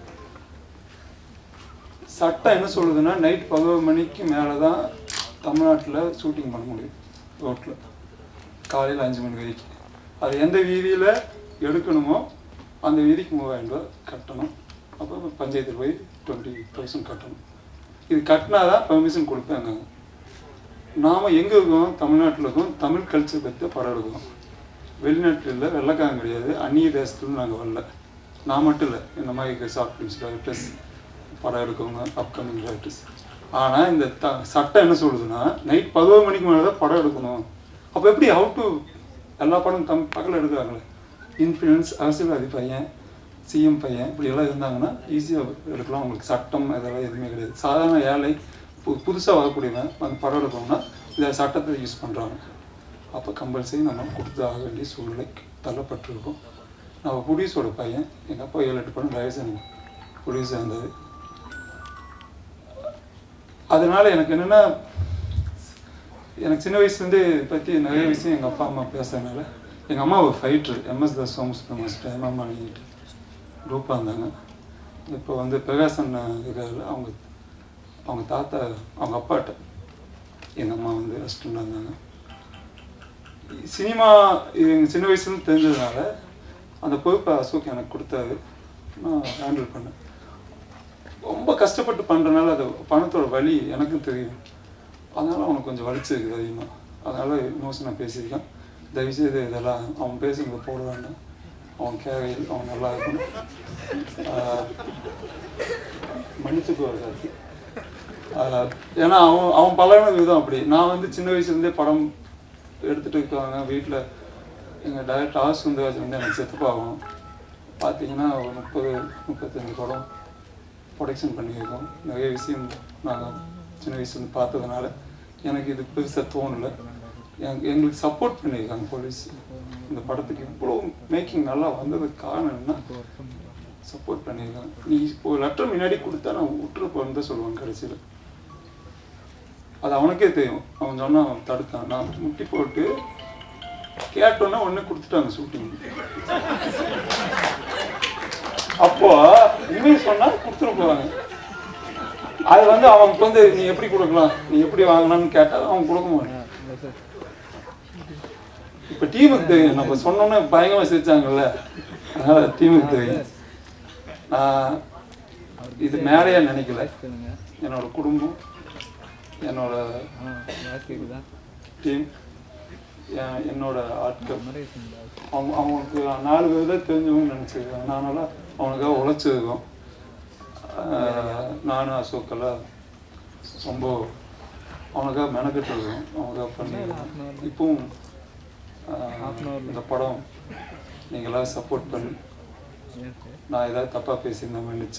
சட்டம் என்ன சொல்லுதுன்னா நைட் பதினோரு மணிக்கு மேலே தான் தமிழ்நாட்டில் ஷூட்டிங் பண்ண முடியும் ரோட்டில் காலையில் அஞ்சு மணி வரைக்கும் அது எந்த வீதியில் எடுக்கணுமோ அந்த வீதிக்கு மூவாயிரம் ரூபாய் கட்டணும் அப்போ பஞ்சாயத்தில் போய் டுவெண்ட்டி தௌசண்ட் கட்டணும் இது கட்டினா தான் பெர்மிஷன் கொடுப்பாங்க நாம் எங்கே இருக்கோம் தமிழ்நாட்டில் இருக்கோம் தமிழ் கல்ச்சர் பற்றி படம் எடுக்கிறோம் வெளிநாட்டில் இல்லை வெள்ளைக்காரங்க கிடையாது அந்நிய தேசத்துலேருந்து நாங்கள் வரல நான் மட்டும் இல்லை இந்த மாதிரி ஷார்ட் ஃபிலிம்ஸ் டேரக்டர்ஸ் படம் எடுக்கவங்க அப்கமிங் டேரக்டர்ஸ் ஆனால் இந்த த சட்டம் என்ன சொல்லுதுன்னா நைட் பதினோரு மணிக்கு மேலே தான் படம் எடுக்கணும் அப்போ எப்படி ஹவு டு எல்லா படம் தம் பகல் எடுக்கிறாங்களே இன்ஃப்ளூயன்ஸ் அரசியல்வாதி பையன் சிஎம் பையன் இப்படி எல்லாம் இருந்தாங்கன்னா ஈஸியாக எடுக்கலாம் அவங்களுக்கு சட்டம் அதெல்லாம் எதுவுமே கிடையாது சாதாரண ஏழை பு புதுசாக வரக்கூடியவன் அந்த படம் எடுக்கணும்னா இந்த சட்டத்தை யூஸ் பண்ணுறாங்க அப்போ கம்பல்சரி நம்ம கொடுத்து ஆக வேண்டிய சூழ்நிலை தள்ளப்பட்டிருக்கோம் நம்ம புடியூஸோட பையன் எங்கள் அப்பா ஏழு எட்டு படம் டைரக்ஷன் புடியூஸாக இருந்தார் அதனால எனக்கு என்னென்னா எனக்கு சின்ன வயசுலேருந்து பற்றி நிறைய விஷயம் எங்கள் அப்பா அம்மா பேசுறதுனால எங்கள் அம்மா ஒரு ஃபைட்ரு எம்எஸ் தாஸ் சோமசுப்ரம மாஸ்டர் ஹேமாமா நீட்டு குரூப்பாக இருந்தாங்க இப்போ வந்து பிரகாசன் இருக்காருல அவங்க அவங்க தாத்தா அவங்க அப்பாட்ட எங்கள் அம்மா வந்து அசிஸ்டண்டாக இருந்தாங்க சினிமா இது எங்கள் சின்ன வயசுலேருந்து தெரிஞ்சதுனால அந்த பொறுப்பை அசோக் எனக்கு கொடுத்தாரு நான் ஹேண்டில் பண்ணேன் ரொம்ப கஷ்டப்பட்டு பண்ணுறனால அது பணத்தோட வலி எனக்கும் தெரியும் அதனால அவனுக்கு கொஞ்சம் வலிச்சிருக்குது அதிகமாக அதனால இமோஷனாக பேசியிருக்கான் தயவுசெய்து இதெல்லாம் அவன் பேசுங்க போட வேண்டாம் அவன் கேவையில் அவன் நல்லா இருக்கணும் ஆஹ் மன்னிச்சுக்கோ கார்த்தி ஆஹ் ஏன்னா அவன் அவன் பழகின விதம் அப்படி நான் வந்து சின்ன வயசுலேருந்தே படம் எடுத்துட்டு இருக்காங்க வீட்டில் எங்கள் டைரக்டர் ஆர் சுந்தராஜ் வந்து எனக்கு செத்துப்பாகும் பார்த்தீங்கன்னா ஒரு முப்பது முப்பத்தஞ்சு படம் ப்ரொடக்ஷன் பண்ணியிருக்கோம் நிறைய விஷயம் நாங்கள் சின்ன வயசுலேருந்து பார்த்ததுனால எனக்கு இது பெருசாக தோணலை எங்க எங்களுக்கு சப்போர்ட் பண்ணியிருக்காங்க போலீஸ் இந்த படத்துக்கு இவ்வளோ மேக்கிங் நல்லா வந்ததுக்கு காரணம் என்ன சப்போர்ட் பண்ணியிருக்காங்க நீ இப்போ லெட்டர் முன்னாடி கொடுத்தா நான் விட்டுருப்போன்னு தான் சொல்லுவாங்க கடைசியில் அது அவனுக்கே தெரியும் அவன் சொன்னா அவன் தடுத்தான் நான் முட்டி போட்டு கேட்டோன்னே உடனே கொடுத்துட்டாங்க ஷூட்டிங் அப்போ உண்மையை சொன்னா கொடுத்துட போறாங்க அது வந்து அவன் வந்து நீ எப்படி கொடுக்கலாம் நீ எப்படி வாங்கலாம்னு கேட்டா அவன் கொடுக்க மாட்டான் இப்ப டீமுக்கு தெரியும் நம்ம சொன்னோன்னே பயங்கரமா சிரிச்சாங்கல்ல அதனால டீமுக்கு தெரியும் நான் இது மேலையா நினைக்கல என்னோட குடும்பம் என்னோட டீம் என்னோட ஆட்கள் அவங்க அவங்களுக்கு நாலு பேர் தான் தெரிஞ்சவங்க நினச்சிருக்காங்க நானால அவனுக்காக உழைச்சிருக்கோம் ஆஹ் நானும் அசோக்கெல்லாம் ரொம்ப அவனுக்காக மெனக்கிட்டு இருக்கோம் அவனுக்காக பண்ணி இப்பவும் ஆஹ் இந்த படம் நீங்க எல்லாரும் சப்போர்ட் பண்ணி நான் ஏதாவது தப்பா பேசியிருந்தேன் மன்னிச்சு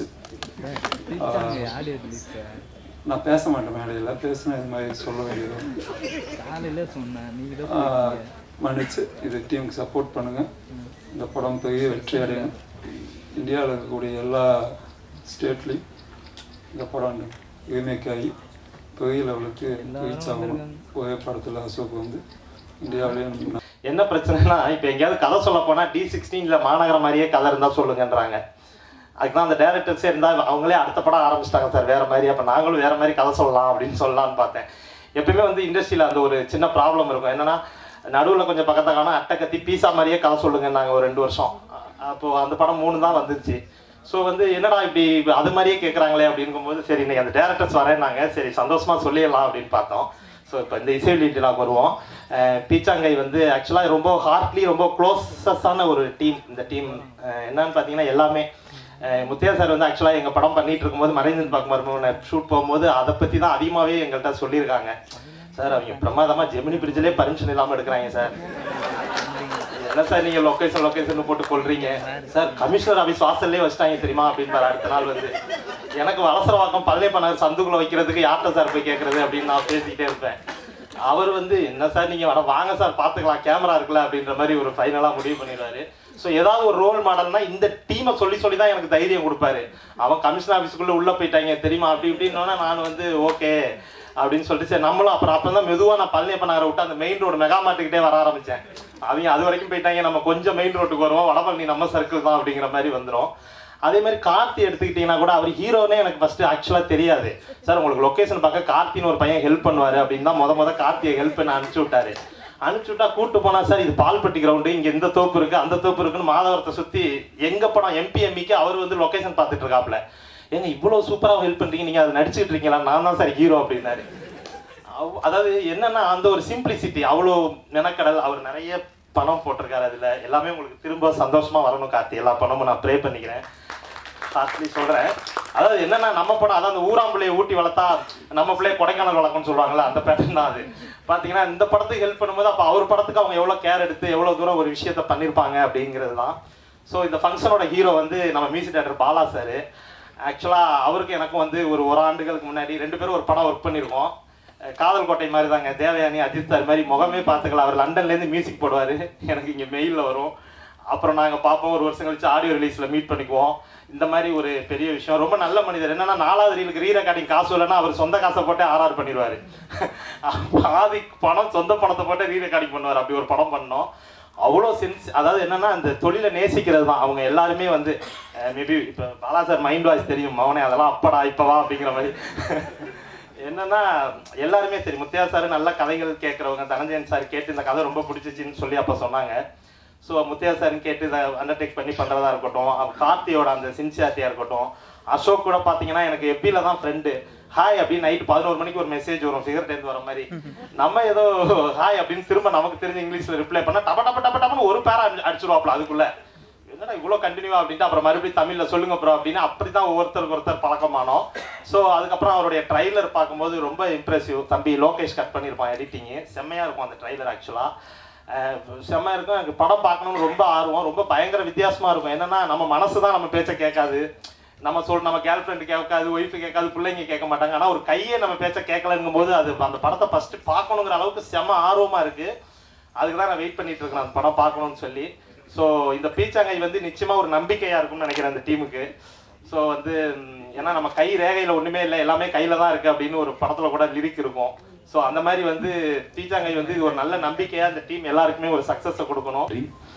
ஆஹ் நான் பேச மாட்டேன் மேடையில் பேசினா இது மாதிரி சொல்ல வேண்டியது காலையில சொன்னேன் நீங்க ஆஹ் மன்னிச்சு இது டீமுக்கு சப்போர்ட் பண்ணுங்க இந்த படம் பெரிய வெற்றி அடையும் இந்தியாவில் இருக்கக்கூடிய எல்லா ஸ்டேட்லேயும் இந்த படம் ரீமேக் ஆகி பெரிய லெவலுக்கு ரீச் ஆகணும் ஒரே படத்தில் அசோக் வந்து இந்தியாவிலேயே என்ன பிரச்சனைனா இப்போ எங்கேயாவது கதை சொல்ல போனால் டி சிக்ஸ்டீனில் மாநகரம் மாதிரியே கதை இருந்தால் சொல்லுங்கன்றாங்க அதுக்கு தான் அந்த டேரக்டர்ஸே இருந்தால் அவங்களே அடுத்த படம் ஆரம்பிச்சிட்டாங்க சார் வேற மாதிரி அப்போ நாங்களும் வேற மாதிரி கதை சொல்லலாம் அப்படின்னு சொல்லலாம்னு பார்த்தேன் எப்பயுமே வந்து இண்டஸ்ட்ரியில் அந்த ஒரு சின்ன ப்ராப்ளம் இருக்கும் என்னன்னா நடுவில் கொஞ்சம் பக்கத்தை காணும் அட்டை கத்தி பீஸா மாதிரியே கதை சொல்லுங்கன்னாங்க ஒரு ரெண்டு வருஷம் அப்போ அந்த படம் மூணு தான் வந்துச்சு ஸோ வந்து என்னடா இப்படி அது மாதிரியே கேட்குறாங்களே அப்படிங்கும்போது சரி இன்னைக்கு அந்த டேரக்டர்ஸ் வரேன்னாங்க சரி சந்தோஷமா சொல்லிடலாம் அப்படின்னு பார்த்தோம் ஸோ இப்போ இந்த இசை வெளியீட்டுலாக்கு வருவோம் அஹ் பீச்சாங்கை வந்து ஆக்சுவலாக ரொம்ப ஹார்ட்லி ரொம்ப க்ளோசஸான ஒரு டீம் இந்த டீம் என்னன்னு பார்த்தீங்கன்னா எல்லாமே அஹ் முத்தையா சார் வந்து ஆக்சுவலாக எங்கள் படம் பண்ணிட்டு இருக்கும்போது மறைந்தன் பார்க்கும்போது ஷூட் போகும்போது அதை பற்றி தான் அதிகமாகவே எங்கள்கிட்ட சொல்லியிருக்காங்க சார் அவங்க பிரமாதமாக ஜெமினி பிரிட்ஜிலே பர்மிஷன் இல்லாமல் எடுக்கிறாங்க சார் என்ன சார் நீங்க லொகேஷன் லொகேஷன் போட்டு கொள்றீங்க சார் கமிஷனர் ஆபீஸ் வாசல்லே வச்சிட்டாங்க தெரியுமா அப்படின்னு அடுத்த நாள் வந்து எனக்கு வலசரவாக்கம் பழனிப்ப நகர் சந்துக்குள்ள வைக்கிறதுக்கு யார்கிட்ட சார் போய் கேட்கறது அப்படின்னு நான் பேசிக்கிட்டே இருப்பேன் அவர் வந்து என்ன சார் நீங்க வர வாங்க சார் பாத்துக்கலாம் கேமரா இருக்குல்ல அப்படின்ற மாதிரி ஒரு ஃபைனலா முடிவு பண்ணிடுவாரு ஸோ ஏதாவது ஒரு ரோல் மாடல்னா இந்த டீமை சொல்லி சொல்லி தான் எனக்கு தைரியம் கொடுப்பாரு அவன் கமிஷன் ஆஃபீஸுக்குள்ள உள்ள போயிட்டாங்க தெரியுமா அப்படி இப்படின்னா நான் வந்து ஓகே அப்படின்னு சொல்லிட்டு சரி நம்மளும் அப்புறம் அப்போ தான் மெதுவாக நான் பழனியப்ப நகரை விட்டு அந்த மெயின் ரோடு மெகா மார்ட்டுக்கிட்டே வர ஆரம்பிச்சேன் அவங்க அது வரைக்கும் போயிட்டாங்க நம்ம கொஞ்சம் மெயின் ரோட்டுக்கு வருவோம் வடபழனி நம்ம சர்க்கிள் தான் அப்படிங்கிற மாதிரி வந்துடும் அதே மாதிரி கார்த்தி எடுத்துக்கிட்டீங்கன்னா கூட அவர் ஹீரோனே எனக்கு ஃபர்ஸ்ட் ஆக்சுவலாக தெரியாது சார் உங்களுக்கு லொக்கேஷன் பார்க்க கார்த்தின்னு ஒரு பையன் ஹெல்ப் பண்ணுவாரு அப்படின்னு தான் முத முத கார்த்தியை ஹெல்ப் பண்ண அனுப்பிச்சு விட்டாரு அனுப்பிச்சு விட்டா கூட்டு போனா சார் இது பால்பட்டி கிரவுண்டு இங்க இந்த தோப்பு இருக்கு அந்த தோப்பு இருக்குன்னு மாதவரத்தை சுத்தி எங்க படம் எம்பிஎம்மிக்கு அவர் வந்து லொகேஷன் பார்த்துட்டு இருக்காப்ல ஏங்க இவ்வளவு சூப்பரா ஹெல்ப் பண்றீங்க நீங்க அதை நடிச்சிட்டு இருக்கீங்களா நான் தான் சார் ஹீரோ அப்படின்னாரு அவ்- அதாவது என்னன்னா அந்த ஒரு சிம்பிளிசிட்டி அவ்வளோ மெனக்கடல் அவர் நிறைய பணம் போட்டிருக்காரு அதுல எல்லாமே உங்களுக்கு திரும்ப சந்தோஷமா வரணும் கார்த்தி எல்லா பணமும் நான் ப்ரே பண்ணிக்கிறேன் கார்த்தி சொல்றேன் அதாவது என்னன்னா நம்ம படம் அதாவது அந்த ஊராம்பிள்ளையை ஊட்டி வளர்த்தா நம்ம பிள்ளைய கொடைக்கானல் வளர்க்கணும்னு சொல்லுவாங்கல்ல அந்த பேட்டர்ன் தான் அது பாத்தீங்கன்னா இந்த படத்துக்கு ஹெல்ப் பண்ணும்போது அப்ப அவர் படத்துக்கு அவங்க எவ்வளவு கேர் எடுத்து எவ்வளவு தூரம் ஒரு விஷயத்த பண்ணிருப்பாங்க அப்படிங்கிறது தான் ஸோ இந்த ஃபங்க்ஷனோட ஹீரோ வந்து நம்ம மியூசிக் டேரக்டர் பாலா சார் ஆக்சுவலா அவருக்கு எனக்கும் வந்து ஒரு ஒரு ஆண்டுகளுக்கு முன்னாடி ரெண்டு பேரும் ஒரு படம் ஒர்க் பண்ணியிருக்கோம் அஹ் காதல் கோட்டை மாதிரி தாங்க தேவயானி அஜித் சார் மாதிரி முகமே பார்த்துக்கலாம் அவர் லண்டன்ல இருந்து மியூசிக் போடுவாரு எனக்கு இங்க மெயில்ல வரும் அப்புறம் நாங்க பார்ப்போம் ஒரு வருஷம் கழிச்சு ஆடியோ ரிலீஸ்ல மீட் பண்ணிக்குவோம் இந்த மாதிரி ஒரு பெரிய விஷயம் ரொம்ப நல்ல மனிதர் என்னன்னா நாலாவது ரீலுக்கு ரீ ரெக்கார்டிங் காசு இல்லைன்னா அவர் சொந்த காசை போட்டு ஆர்ஆர் பண்ணிடுவாரு பாதி பணம் சொந்த பணத்தை போட்டு ரீ ரெக்கார்டிங் பண்ணுவார் அப்படி ஒரு படம் பண்ணோம் அவ்வளோ சென்ஸ் அதாவது என்னன்னா அந்த தொழிலை நேசிக்கிறது தான் அவங்க எல்லாருமே வந்து மேபி இப்போ பாலா சார் மைண்ட் வாய்ஸ் தெரியும் மவனே அதெல்லாம் அப்படா இப்பவா அப்படிங்கிற மாதிரி என்னன்னா எல்லாருமே சரி முத்தையா சார் நல்ல கதைகள் கேட்கறவங்க தனஞ்சயன் சார் கேட்டு இந்த கதை ரொம்ப பிடிச்சிச்சின்னு சொல்லி அப்ப சொன்னாங்க ஸோ முத்தையா சார் கேட்டு இதை அண்டர்டேக் பண்ணி பண்றதா இருக்கட்டும் அப்ப கார்த்தியோட அந்த சின்சியாரிட்டியா இருக்கட்டும் அசோக் கூட பாத்தீங்கன்னா எனக்கு எப்பில தான் ஃப்ரெண்டு ஹாய் அப்படின்னு நைட் பதினோரு மணிக்கு ஒரு மெசேஜ் வரும் ஃபிகர் டென்த் வர மாதிரி நம்ம ஏதோ ஹாய் அப்படின்னு திரும்ப நமக்கு தெரிஞ்ச இங்கிலீஷ்ல ரிப்ளை பண்ணா டப டப டப டபன்னு ஒரு பேரா அடிச்சிருவாப்ல அதுக்குள்ள என்னடா இவ்வளோ கண்டினியூவா அப்படின்ட்டு அப்புறம் மறுபடியும் தமிழ்ல சொல்லுங்க ப்ரோ அப்படின்னு அப்படிதான் ஒவ்வொருத்தருக்கு ஒருத்தர் பழக்கமானோம் ஸோ அதுக்கப்புறம் அவருடைய ட்ரைலர் பார்க்கும்போது ரொம்ப இம்ப்ரெசிவ் தம்பி லோகேஷ் கட் பண்ணியிருப்பான் எடிட்டிங்கு செம்மையா இருக்கும் அந்த ட்ரைலர் ஆக்சுவலா செம்மையா இருக்கும் எனக்கு படம் பார்க்கணும்னு ரொம்ப ஆர்வம் ரொம்ப பயங்கர வித்தியாசமா இருக்கும் என்னன்னா நம்ம மனசு தான் நம்ம பேச்சை கேட்காது நம்ம சொல் நம்ம கேர்ள் ஃப்ரெண்டு கேட்காது ஒய்ஃபு கேட்காது பிள்ளைங்க கேட்க மாட்டாங்க ஆனா ஒரு கையே நம்ம பேச்ச கேட்கலங்கும் போது அது அந்த படத்தை ஃபர்ஸ்ட் பார்க்கணுங்கிற அளவுக்கு செம ஆர்வமா இருக்கு அதுக்கு தான் நான் வெயிட் பண்ணிட்டு இருக்கேன் அந்த படம் பார்க்கணும்னு சொல்லி ஸோ இந்த பீச்சாங்கை வந்து நிச்சயமா ஒரு நம்பிக்கையா இருக்கும்னு நினைக்கிறேன் அந்த டீமுக்கு ஸோ வந்து ம், ஏன்னா நம்ம கை ரேகையில ஒண்ணுமே இல்லை எல்லாமே கையில தான் இருக்கு அப்படின்னு ஒரு படத்துல கூட லிரிக் இருக்கும் ஸோ அந்த மாதிரி வந்து பீச்சாங்கை வந்து இது ஒரு நல்ல நம்பிக்கையா இந்த டீம் எல்லாருக்குமே ஒரு சக்சஸை கொடுக்கணும்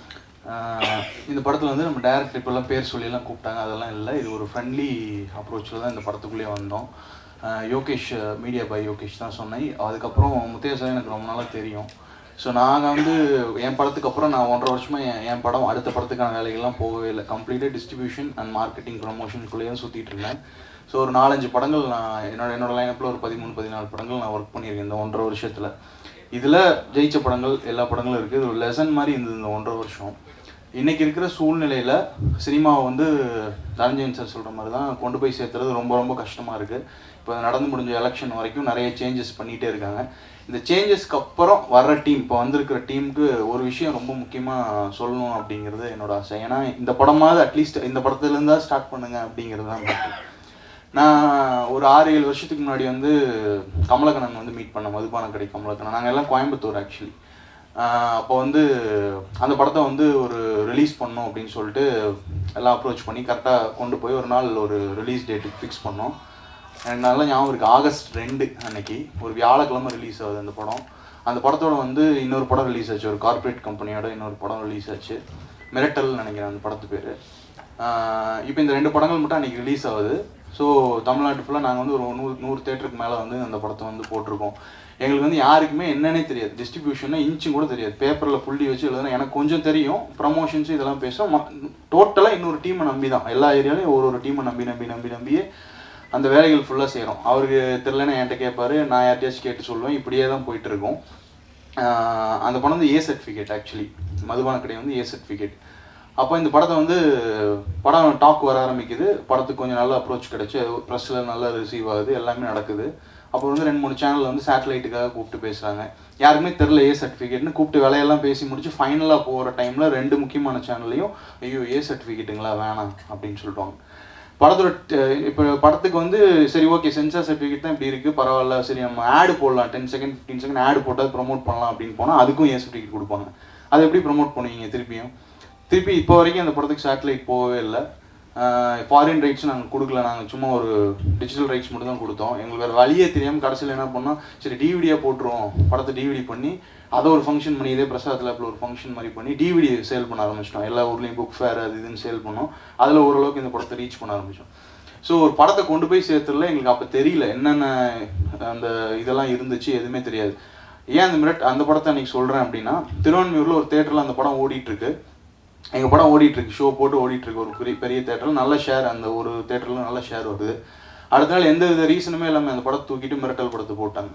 ஆஹ் இந்த படத்தில் வந்து நம்ம டேரக்டர் இப்போல்லாம் பேர் சொல்லியெல்லாம் கூப்பிட்டாங்க அதெல்லாம் இல்லை இது ஒரு ஃப்ரெண்ட்லி அப்ரோச்சில் தான் இந்த படத்துக்குள்ளேயே வந்தோம் ஆஹ் யோகேஷ் மீடியா பை யோகேஷ் தான் சொன்னேன் அதுக்கப்புறம் முத்தையா சார் எனக்கு ரொம்ப நாளாக தெரியும் ஸோ நாங்கள் வந்து என் படத்துக்கு அப்புறம் நான் ஒன்றரை வருஷமாக என் என் படம் அடுத்த படத்துக்கான வேலைகள்லாம் போகவே இல்லை கம்ப்ளீட்டாக டிஸ்ட்ரிபியூஷன் அண்ட் மார்க்கெட்டிங் ப்ரொமோஷனுக்குள்ளேயே தான் சுற்றிட்டு இருந்தேன் ஸோ ஒரு நாலஞ்சு படங்கள் நான் என்னோட என்னோட லைனப்பில் ஒரு பதிமூணு பதினாலு படங்கள் நான் ஒர்க் பண்ணியிருக்கேன் இந்த ஒன்றரை வருஷத்தில் இதில் ஜெயிச்ச படங்கள் எல்லா படங்களும் இருக்குது இது ஒரு லெசன் மாதிரி இருந்தது இந்த ஒன்றரை வருஷம் இன்னைக்கு இருக்கிற சூழ்நிலையில் சினிமாவை வந்து தனஞ்சயன் சார் சொல்கிற மாதிரி தான் கொண்டு போய் சேர்த்துறது ரொம்ப ரொம்ப கஷ்டமாக இருக்குது இப்போ நடந்து முடிஞ்ச எலெக்ஷன் வரைக்கும் நிறைய சேஞ்சஸ் பண்ணிகிட்டே இருக்காங்க இந்த சேஞ்சஸ்க்கு அப்புறம் வர்ற டீம் இப்போ வந்திருக்கிற டீமுக்கு ஒரு விஷயம் ரொம்ப முக்கியமாக சொல்லணும் அப்படிங்கிறது என்னோட ஆசை ஏன்னா இந்த படமாவது அட்லீஸ்ட் இந்த படத்துலேருந்து தான் ஸ்டார்ட் பண்ணுங்க அப்படிங்கிறது தான் முக்கியம். நான் ஒரு ஆறு ஏழு வருஷத்துக்கு முன்னாடி வந்து கமலக்கண்ணன் வந்து மீட் பண்ண மதுபான கடை கமலக்கண்ணன் நாங்கள் எல்லாம் கோயம்புத்தூர் ஆக்சுவலி அப்போ வந்து அந்த படத்தை வந்து ஒரு ரிலீஸ் பண்ணோம் அப்படின்னு சொல்லிட்டு எல்லாம் அப்ரோச் பண்ணி கரெக்டாக கொண்டு போய் ஒரு நாள் ஒரு ரிலீஸ் டேட்டுக்கு ஃபிக்ஸ் பண்ணோம் எனக்கு நல்லா ஞாபகம் இருக்குது ஆகஸ்ட் ரெண்டு அன்னைக்கு ஒரு வியாழக்கிழமை ரிலீஸ் ஆகுது அந்த படம் அந்த படத்தோட வந்து இன்னொரு படம் ரிலீஸ் ஆச்சு ஒரு கார்ப்பரேட் கம்பெனியோட இன்னொரு படம் ரிலீஸ் ஆச்சு மிரட்டல் நினைக்கிறேன் அந்த படத்து பேர் இப்போ இந்த ரெண்டு படங்கள் மட்டும் அன்றைக்கி ரிலீஸ் ஆகுது ஸோ தமிழ்நாட்டு ஃபுல்லாக நாங்கள் வந்து ஒரு நூறு நூறு தேட்டருக்கு மேலே வந்து அந்த படத்தை வந்து போட்டிருக்கோம் எங்களுக்கு வந்து யாருக்குமே என்னன்னே தெரியாது டிஸ்ட்ரிபியூஷன்னா இன்ச்சும் கூட தெரியாது பேப்பரில் புள்ளி வச்சு எழுதுனா எனக்கு கொஞ்சம் தெரியும் ப்ரமோஷன்ஸ் இதெல்லாம் பேசும் டோட்டலாக இன்னொரு டீமை நம்பி தான் எல்லா ஏரியாலையும் ஒரு ஒரு டீமை நம்பி நம்பி நம்பி நம்பியே அந்த வேலைகள் ஃபுல்லாக செய்கிறோம் அவருக்கு தெரிலன்னு என்கிட்ட கேட்பாரு நான் யார்கிட்டயாச்சும் கேட்டு சொல்லுவேன் இப்படியே தான் போயிட்டு இருக்கோம் ஆஹ் அந்த படம் வந்து ஏ சர்டிஃபிகேட் ஆக்சுவலி மதுபான கடை வந்து ஏ சர்டிஃபிகேட் அப்போ இந்த படத்தை வந்து படம் டாக் வர ஆரம்பிக்குது படத்துக்கு கொஞ்சம் நல்ல அப்ரோச் கிடைச்சு ப்ரெஸ்ஸில் நல்லா ரிசீவ் ஆகுது எல்லாமே நடக்குது அப்போ வந்து ரெண்டு மூணு சேனல் வந்து சேட்டலைட்டுக்காக கூப்பிட்டு பேசுகிறாங்க யாருக்குமே தெரில ஏ சர்டிஃபிகேட்னு கூப்பிட்டு வேலையெல்லாம் பேசி முடிச்சு ஃபைனலாக போகிற டைமில் ரெண்டு முக்கியமான சேனல்லையும் ஐயோ ஏ சர்டிஃபிகேட்டுங்களா வேணாம் அப்படின்னு சொல்லிட்டாங்க படத்தோட இப்போ படத்துக்கு வந்து சரி ஓகே சென்சார் சர்டிஃபிகேட் தான் இப்படி இருக்குது பரவாயில்ல சரி நம்ம ஆடு போடலாம் டென் செகண்ட் ஃபிஃப்டீன் செகண்ட் ஆடு போட்டால் ப்ரோமோட் பண்ணலாம் அப்படின்னு போனால் அதுக்கும் ஏ சர்டிஃபிகேட் கொடுப்பாங்க அதை எப்படி ப்ரோமோட் பண்ணுவீங்க திருப்பியும் திருப்பி இப்போ வரைக்கும் அந்த படத்துக்கு சேட்டலைட் போகவே இல்லை ஃபாரின் ரைட்ஸ் நாங்கள் கொடுக்கல நாங்கள் சும்மா ஒரு டிஜிட்டல் ரைட்ஸ் மட்டும் தான் கொடுத்தோம் எங்களுக்கு வேறு வழியே தெரியாமல் கடைசியில் என்ன பண்ணோம் சரி டிவிடியாக போட்டுருவோம் படத்தை டிவிடி பண்ணி அதை ஒரு ஃபங்க்ஷன் பண்ணி இதே பிரசாத் லேப்பில் ஒரு ஃபங்க்ஷன் மாதிரி பண்ணி டிவிடி சேல் பண்ண ஆரம்பிச்சிட்டோம் எல்லா ஊர்லேயும் புக் ஃபேர் அது இதுன்னு சேல் பண்ணோம் அதில் ஓரளவுக்கு இந்த படத்தை ரீச் பண்ண ஆரம்பிச்சோம் ஸோ ஒரு படத்தை கொண்டு போய் சேர்த்துல எங்களுக்கு அப்போ தெரியல என்னென்ன அந்த இதெல்லாம் இருந்துச்சு எதுவுமே தெரியாது ஏன் அந்த மிரட் அந்த படத்தை அன்னைக்கு சொல்கிறேன் அப்படின்னா திருவான்மியூரில் ஒரு தேட்டரில் அந்த படம் ஓடிட்டு இருக்கு எங்கள் படம் ஓடிட்டு இருக்கு ஷோ போட்டு ஓடிட்டு இருக்கு ஒரு பெரிய பெரிய தேட்டரில் நல்ல ஷேர் அந்த ஒரு தேட்டரில் நல்ல ஷேர் வருது அடுத்த நாள் எந்த வித ரீசனுமே இல்லாமல் அந்த படத்தை தூக்கிட்டு மிரட்டல் படத்தை போட்டாங்க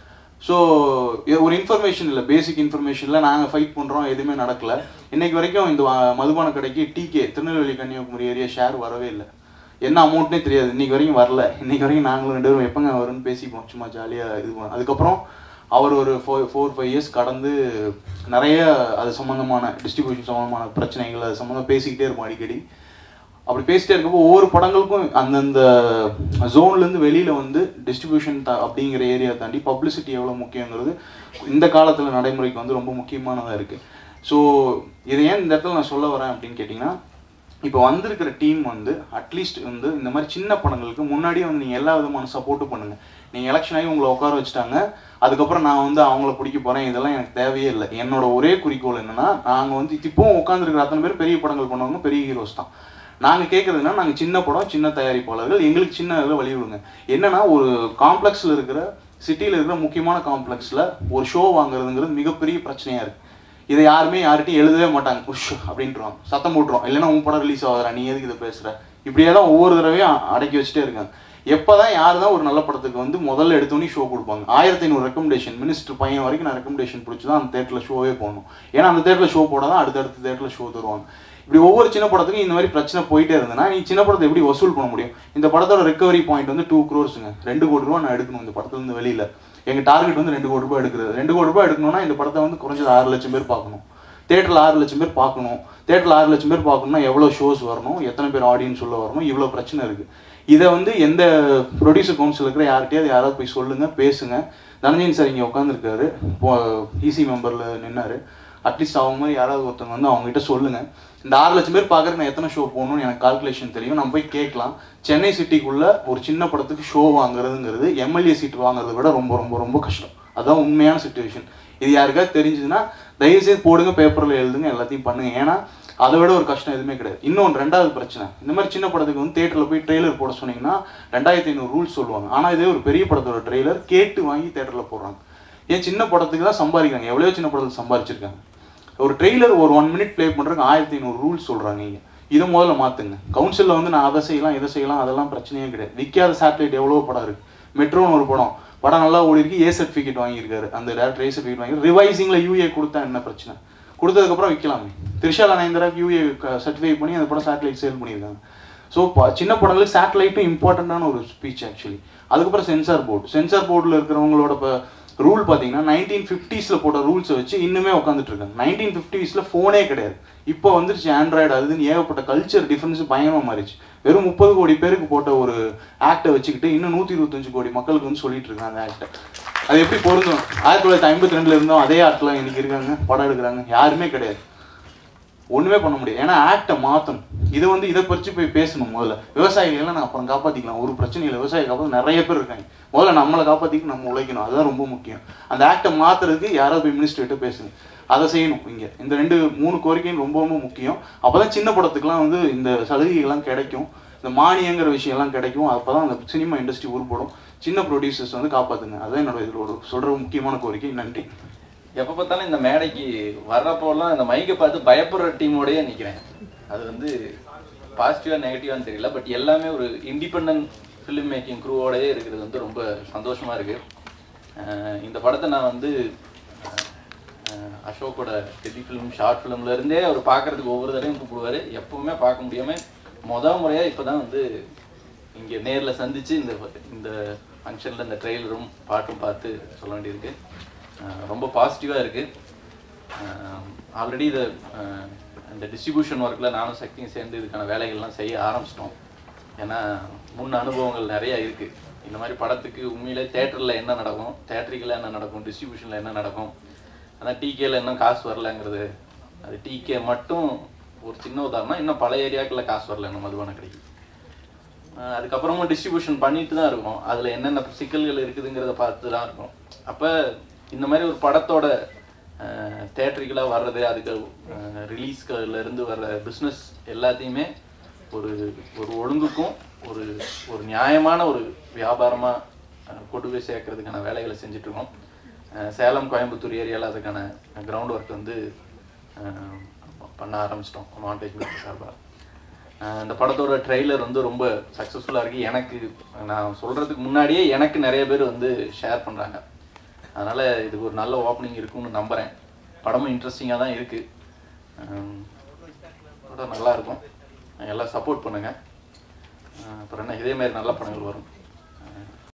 ஸோ ஒரு இன்ஃபர்மேஷன் இல்லை பேசிக் இன்ஃபர்மேஷனில் நாங்கள் ஃபைட் பண்ணுறோம் எதுவுமே நடக்கல இன்னைக்கு வரைக்கும் இந்த வ- மதுபான கடைக்கு TK Tirunelveli Kanyakumari area share வரவே இல்லை என்ன அமௌண்ட்னே தெரியாது இன்னைக்கு வரைக்கும் வரல இன்னைக்கு வரைக்கும் நாங்களும் ரெண்டு பேரும் எப்பங்க வரும்னு பேசிப்போம் சும்மா ஜாலியாக இது பண்ணோம் அதுக்கப்புறம் அவர் ஒரு ஃபோர் ஃபோர் ஃபைவ் இயர்ஸ் கடந்து நிறைய அது சம்மந்தமான டிஸ்ட்ரிபியூஷன் சம்மந்தமான பிரச்சனைகள் அது சம்மந்தம் பேசிக்கிட்டே இருப்போம் அடிக்கடி அப்படி பேசிட்டே இருக்கப்போ ஒவ்வொரு படங்களுக்கும் அந்தந்த ஜோன்லேருந்து வெளியில் வந்து டிஸ்ட்ரிபியூஷன் அப்படிங்கிற ஏரியா தாண்டி பப்ளிசிட்டி எவ்வளோ முக்கியங்கிறது இந்த காலத்தில் நடைமுறைக்கு வந்து ரொம்ப முக்கியமானதாக இருக்குது ஸோ இதை ஏன் இந்த இடத்துல நான் சொல்ல வரேன் அப்படின்னு கேட்டிங்கன்னா இப்போ வந்திருக்கிற டீம் வந்து அட்லீஸ்ட் வந்து இந்த மாதிரி சின்ன படங்களுக்கு முன்னாடியே வந்து நீங்கள் எல்லா விதமான சப்போர்ட்டும் பண்ணுங்க நீங்கள் எலெக்ஷன் ஆகி உங்களை உட்கார வச்சுட்டாங்க அதுக்கப்புறம் நான் வந்து அவங்கள பிடிக்க போகிறேன் இதெல்லாம் எனக்கு தேவையே இல்லை என்னோட ஒரே குறிக்கோள் என்னன்னா நாங்கள் வந்து இப்போவும் உட்காந்துருக்கிற அத்தனை பேர் பெரிய படங்கள் பண்ணுவாங்க பெரிய ஹீரோஸ் தான் நாங்கள் கேட்குறதுனா நாங்கள் சின்ன படம் சின்ன தயாரிப்பாளர்கள் எங்களுக்கு சின்ன இதில் வழி விடுங்க என்னன்னா ஒரு காம்ப்ளெக்ஸில் இருக்கிற சிட்டியில் இருக்கிற முக்கியமான காம்ப்ளெக்ஸில் ஒரு ஷோ வாங்குறதுங்கிறது மிகப்பெரிய பிரச்சனையாக இருக்குது இதை யாருமே யார்கிட்டையும் எழுதவே மாட்டாங்க உஷ் அப்படின்ட்டுருவாங்க சத்தம் போட்டுருவோம் இல்லைன்னா உன் படம் ரிலீஸ் ஆகுதுடா நீ எதுக்கு இதை பேசுற இப்படியே தான் ஒவ்வொரு தடவையும் அடக்கி வச்சுட்டே இருக்காங்க எப்பதான் யார் தான் ஒரு நல்ல படத்துக்கு வந்து முதல்ல எடுத்தோன்னே ஷோ கொடுப்பாங்க ஆயிரத்தி ஐநூறு ரெக்கமெண்டேஷன் மினிஸ்டர் பையன் வரைக்கும் நான் ரெக்கமெண்டேஷன் பிடிச்சி தான் அந்த தேட்டரில் ஷோவே போகணும் ஏன்னா அந்த தேட்டரில் ஷோ போட தான் அடுத்தடுத்த தேட்டரில் ஷோ தருவாங்க இப்படி ஒவ்வொரு சின்ன படத்துக்கும் இந்த மாதிரி பிரச்சனை போயிட்டே இருந்ததுன்னா நீ சின்ன படத்தை எப்படி வசூல் பண்ண முடியும் இந்த படத்தோட ரெக்கவரி பாயிண்ட் வந்து டூ க்ரோர்ஸுங்க ரெண்டு கோடி ரூபா நான் எடுக்கணும் இந்த படத்துல இருந்து வெளியில எங்க டார்கெட் வந்து ரெண்டு கோடி ரூபாய் எடுக்கிறது ரெண்டு கோடி ரூபாய் எடுக்கணும்னா இந்த படத்தை வந்து குறைஞ்சது ஆறு லட்சம் பேர் பார்க்கணும் தேட்டரில் ஆறு லட்சம் பேர் பார்க்கணும் தேட்டரில் ஆறு லட்சம் பேர் பார்க்கணும்னா எவ்வளோ ஷோஸ் வரணும் எத்தனை பேர் ஆடியன்ஸ் உள்ள வரணும் இவ்வளோ பிரச்சனை இருக்கு இதை வந்து எந்த ப்ரொடியூசர் கவுன்சில் இருக்கிற யார்கிட்டயாவது யாராவது போய் சொல்லுங்க பேசுங்க தனஞ்சயன் சார் இங்கே உட்காந்துருக்காரு இசி மெம்பரில் நின்னாரு அட்லீஸ்ட் அவங்க மாதிரி யாராவது ஒருத்தவங்க வந்து அவங்க கிட்ட சொல்லுங்க இந்த ஆறு லட்சம் பேர் பார்க்கறதுக்கு நான் எத்தனை ஷோ போகணும்னு எனக்கு கால்குலேஷன் தெரியும் நம்ம போய் கேட்கலாம் சென்னை சிட்டிக்குள்ள ஒரு சின்ன படத்துக்கு ஷோ வாங்குறதுங்கிறது எம்எல்ஏ சீட் வாங்குறதை விட ரொம்ப ரொம்ப ரொம்ப கஷ்டம் அதான் உண்மையான சுச்சுவேஷன் இது யாருக்காவது தெரிஞ்சதுன்னா தயவு செய்து போடுங்க பேப்பரில் எழுதுங்க எல்லாத்தையும் பண்ணுங்க ஏன்னா அதை விட ஒரு கஷ்டம் எதுவுமே கிடையாது இன்னொன்று ரெண்டாவது பிரச்சனை இந்த மாதிரி சின்ன படத்துக்கு வந்து தேட்டரில் போய் ட்ரெய்லர் போட சொன்னீங்கன்னா ரெண்டாயிரத்தி ஐநூறு ரூல்ஸ் சொல்லுவாங்க ஆனால் இதே ஒரு பெரிய படத்தோட ட்ரெய்லர் கேட்டு வாங்கி தேட்டரில் போடுறாங்க ஏன் சின்ன படத்துக்கு தான் சம்பாதிக்கிறாங்க எவ்வளோ சின்ன படத்துக்கு சம்பாதிச்சிருக்காங்க ஒரு ட்ரெய்லர் ஒரு ஒன் மினிட் ப்ளே பண்ணுறதுக்கு ஆயிரத்தி ஐநூறு ரூல்ஸ் சொல்கிறாங்க இங்கே இதை முதல்ல மாற்றுங்க கவுன்சிலில் வந்து நான் அதை செய்யலாம் இதை செய்யலாம் அதெல்லாம் பிரச்சனையே கிடையாது விற்காத சேட்டலைட் எவ்வளோ படம் இருக்குது மெட்ரோன்னு ஒரு படம் படம் நல்லா ஓடி இருக்கு ஏ சர்டிஃபிகேட் வாங்கியிருக்காரு அந்த டேரக்டர் ஏ சர்டிஃபிகேட் வாங்கி ரிவைசிங்கில் யூஏ கொடுத்தா என்ன பிரச்சனை கொடுத்ததுக்கப்புறம் விற்கலாமே திரிஷாலா நயன்தராக்கு யூஏ சர்டிஃபை பண்ணி அந்த படம் சேட்டலைட் சேல் பண்ணியிருக்காங்க ஸோ சின்ன படங்களுக்கு சேட்டலைட்டும் இம்பார்ட்டண்ட்டான ஒரு ஸ்பீச் ஆக்சுவலி அதுக்கப்புறம் சென்சார் போர்டு சென்சார் போர்டில் இருக்கிறவங்களோட இப்போ ரூல் பார்த்தீங்கன்னா நைன்டீன் ஃபிஃப்டிஸில் போட்ட ரூல்ஸை வச்சு இன்னுமே உட்காந்துட்டு இருக்காங்க நைன்டீன் ஃபிஃப்டிஸில் ஃபோனே கிடையாது இப்போ வந்துருச்சு ஆண்ட்ராய்டு அதுன்னு ஏகப்பட்ட கல்ச்சர் டிஃப்ரென்ஸ் பயங்கரமாக மாறிச்சு வெறும் முப்பது கோடி பேருக்கு போட்ட ஒரு ஆக்டை வச்சுக்கிட்டு இன்னும் நூற்றி இருபத்தஞ்சு கோடி மக்களுக்கு வந்து சொல்லிட்டு இருக்காங்க அந்த ஆக்டை அது எப்படி பொருந்தும் ஆயிரத்தி தொள்ளாயிரத்தி ஐம்பத்தி ரெண்டுல இருந்தோம் அதே ஆட்லாம் இன்னைக்கு இருக்காங்க படம் எடுக்கிறாங்க யாருமே கிடையாது ஒண்ணுமே பண்ண முடியாது ஏன்னா ஆக்டை மாத்தணும் இது வந்து இதை பறிச்சு போய் பேசணும் முதல்ல விவசாயிகளெல்லாம் நான் அப்புறம் காப்பாற்றிக்கலாம் ஒரு பிரச்சனை இல்லை விவசாயி காப்பாற்ற நிறைய பேர் இருக்காங்க முதல்ல நம்மளை காப்பாற்றிக்க நம்ம உழைக்கணும் அதுதான் ரொம்ப முக்கியம் அந்த ஆக்டை மாத்துறதுக்கு யாராவது போய் மினிஸ்டர்கிட்ட பேசுங்க அதை செய்யணும் இங்கே இந்த ரெண்டு மூணு கோரிக்கையும் ரொம்ப ரொம்ப முக்கியம் அப்பதான் சின்ன படத்துக்குலாம் வந்து இந்த சலுகைகள்லாம் கிடைக்கும் இந்த மானியங்கிற விஷயம்லாம் கிடைக்கும் அப்பதான் அந்த சினிமா இண்டஸ்ட்ரி உருப்படும் சின்ன ப்ரொடியூசர்ஸ் வந்து காப்பாத்துங்க அதுதான் என்னோட இதில் ஒரு சொல்ற முக்கியமான கோரிக்கை நன்றி எப்போ பார்த்தாலும் இந்த மேடைக்கு வர்றப்போலாம் இந்த மைக்கை பார்த்து பயப்படுற டீமோடயே நிற்கிறேன் அது வந்து பாசிட்டிவாக நெகட்டிவான்னு தெரியல பட் எல்லாமே ஒரு இண்டிபெண்ட் ஃபிலிம் மேக்கிங் க்ரூவோடயே இருக்கிறது வந்து ரொம்ப சந்தோஷமா இருக்கு அஹ் இந்த படத்தை நான் வந்து அஹ் அசோக்கோட டெலி ஃபிலிம் ஷார்ட் ஃபிலிம்ல இருந்தே அவர் பார்க்கறதுக்கு ஒவ்வொரு தடவையும் கூப்பிடுவாரு எப்பவுமே பார்க்க முடியாம முத முறையா இப்பதான் வந்து இங்க நேர்ல சந்திச்சு இந்த இந்த ஃபங்க்ஷன்ல இந்த ட்ரெயிலரும் பாட்டும் பார்த்து சொல்ல வேண்டியிருக்கு அஹ் ரொம்ப பாசிட்டிவா இருக்கு ஆல்ரெடி இதை அஹ் இந்த டிஸ்ட்ரிபியூஷன் ஒர்க்கில் நானும் சக்தியும் சேர்ந்து இதுக்கான வேலைகள்லாம் செய்ய ஆரம்பிச்சிட்டோம் ஏன்னா முன் அனுபவங்கள் நிறைய இருக்கு இந்த மாதிரி படத்துக்கு உண்மையிலே தேட்டரில் என்ன நடக்கும் தேட்டரிக்கில் என்ன நடக்கும் டிஸ்ட்ரிபியூஷனில் என்ன நடக்கும் அதான் டிகேல இன்னும் காசு வரலங்கிறது அது டிகே மட்டும் ஒரு சின்ன உதாரணம் இன்னும் பல ஏரியாக்களில் காசு வரல இன்னும் மதுபான கடைக்கு அஹ் அதுக்கப்புறமும் டிஸ்ட்ரிபியூஷன் பண்ணிட்டு தான் இருக்கோம் அதில் என்னென்ன சிக்கல்கள் இருக்குதுங்கிறத பார்த்து தான் இருக்கோம் அப்போ இந்த மாதிரி ஒரு படத்தோட தேட்டரிக்கலாக வர்றது அதுக்கு ரிலீஸ்ல இருந்து வர்ற பிஸ்னஸ் எல்லாத்தையுமே ஒரு ஒரு ஒழுங்குக்கும் ஒரு ஒரு நியாயமான ஒரு வியாபாரமாக கொண்டு போய் சேர்க்கறதுக்கான வேலைகளை செஞ்சுட்டு இருக்கோம் அஹ் சேலம் கோயம்புத்தூர் ஏரியாவில் அதுக்கான கிரவுண்ட் ஒர்க் வந்து அஹ் பண்ண ஆரம்பிச்சிட்டோம் மாண்டேஜ் மீட் சார்பாக அஹ் இந்த படத்தோட ட்ரெய்லர் வந்து ரொம்ப சக்ஸஸ்ஃபுல்லாக இருக்குது எனக்கு நான் சொல்கிறதுக்கு முன்னாடியே எனக்கு நிறைய பேர் வந்து ஷேர் பண்ணுறாங்க அதனால் இதுக்கு ஒரு நல்ல ஓப்பனிங் இருக்கும்னு நம்புகிறேன் படமும் இன்ட்ரெஸ்டிங்காக தான் இருக்குது படம் நல்லா இருக்கும் எல்லாம் சப்போர்ட் பண்ணுங்கள் அப்புறம் என்ன இதே மாதிரி நல்ல படங்கள் வரும்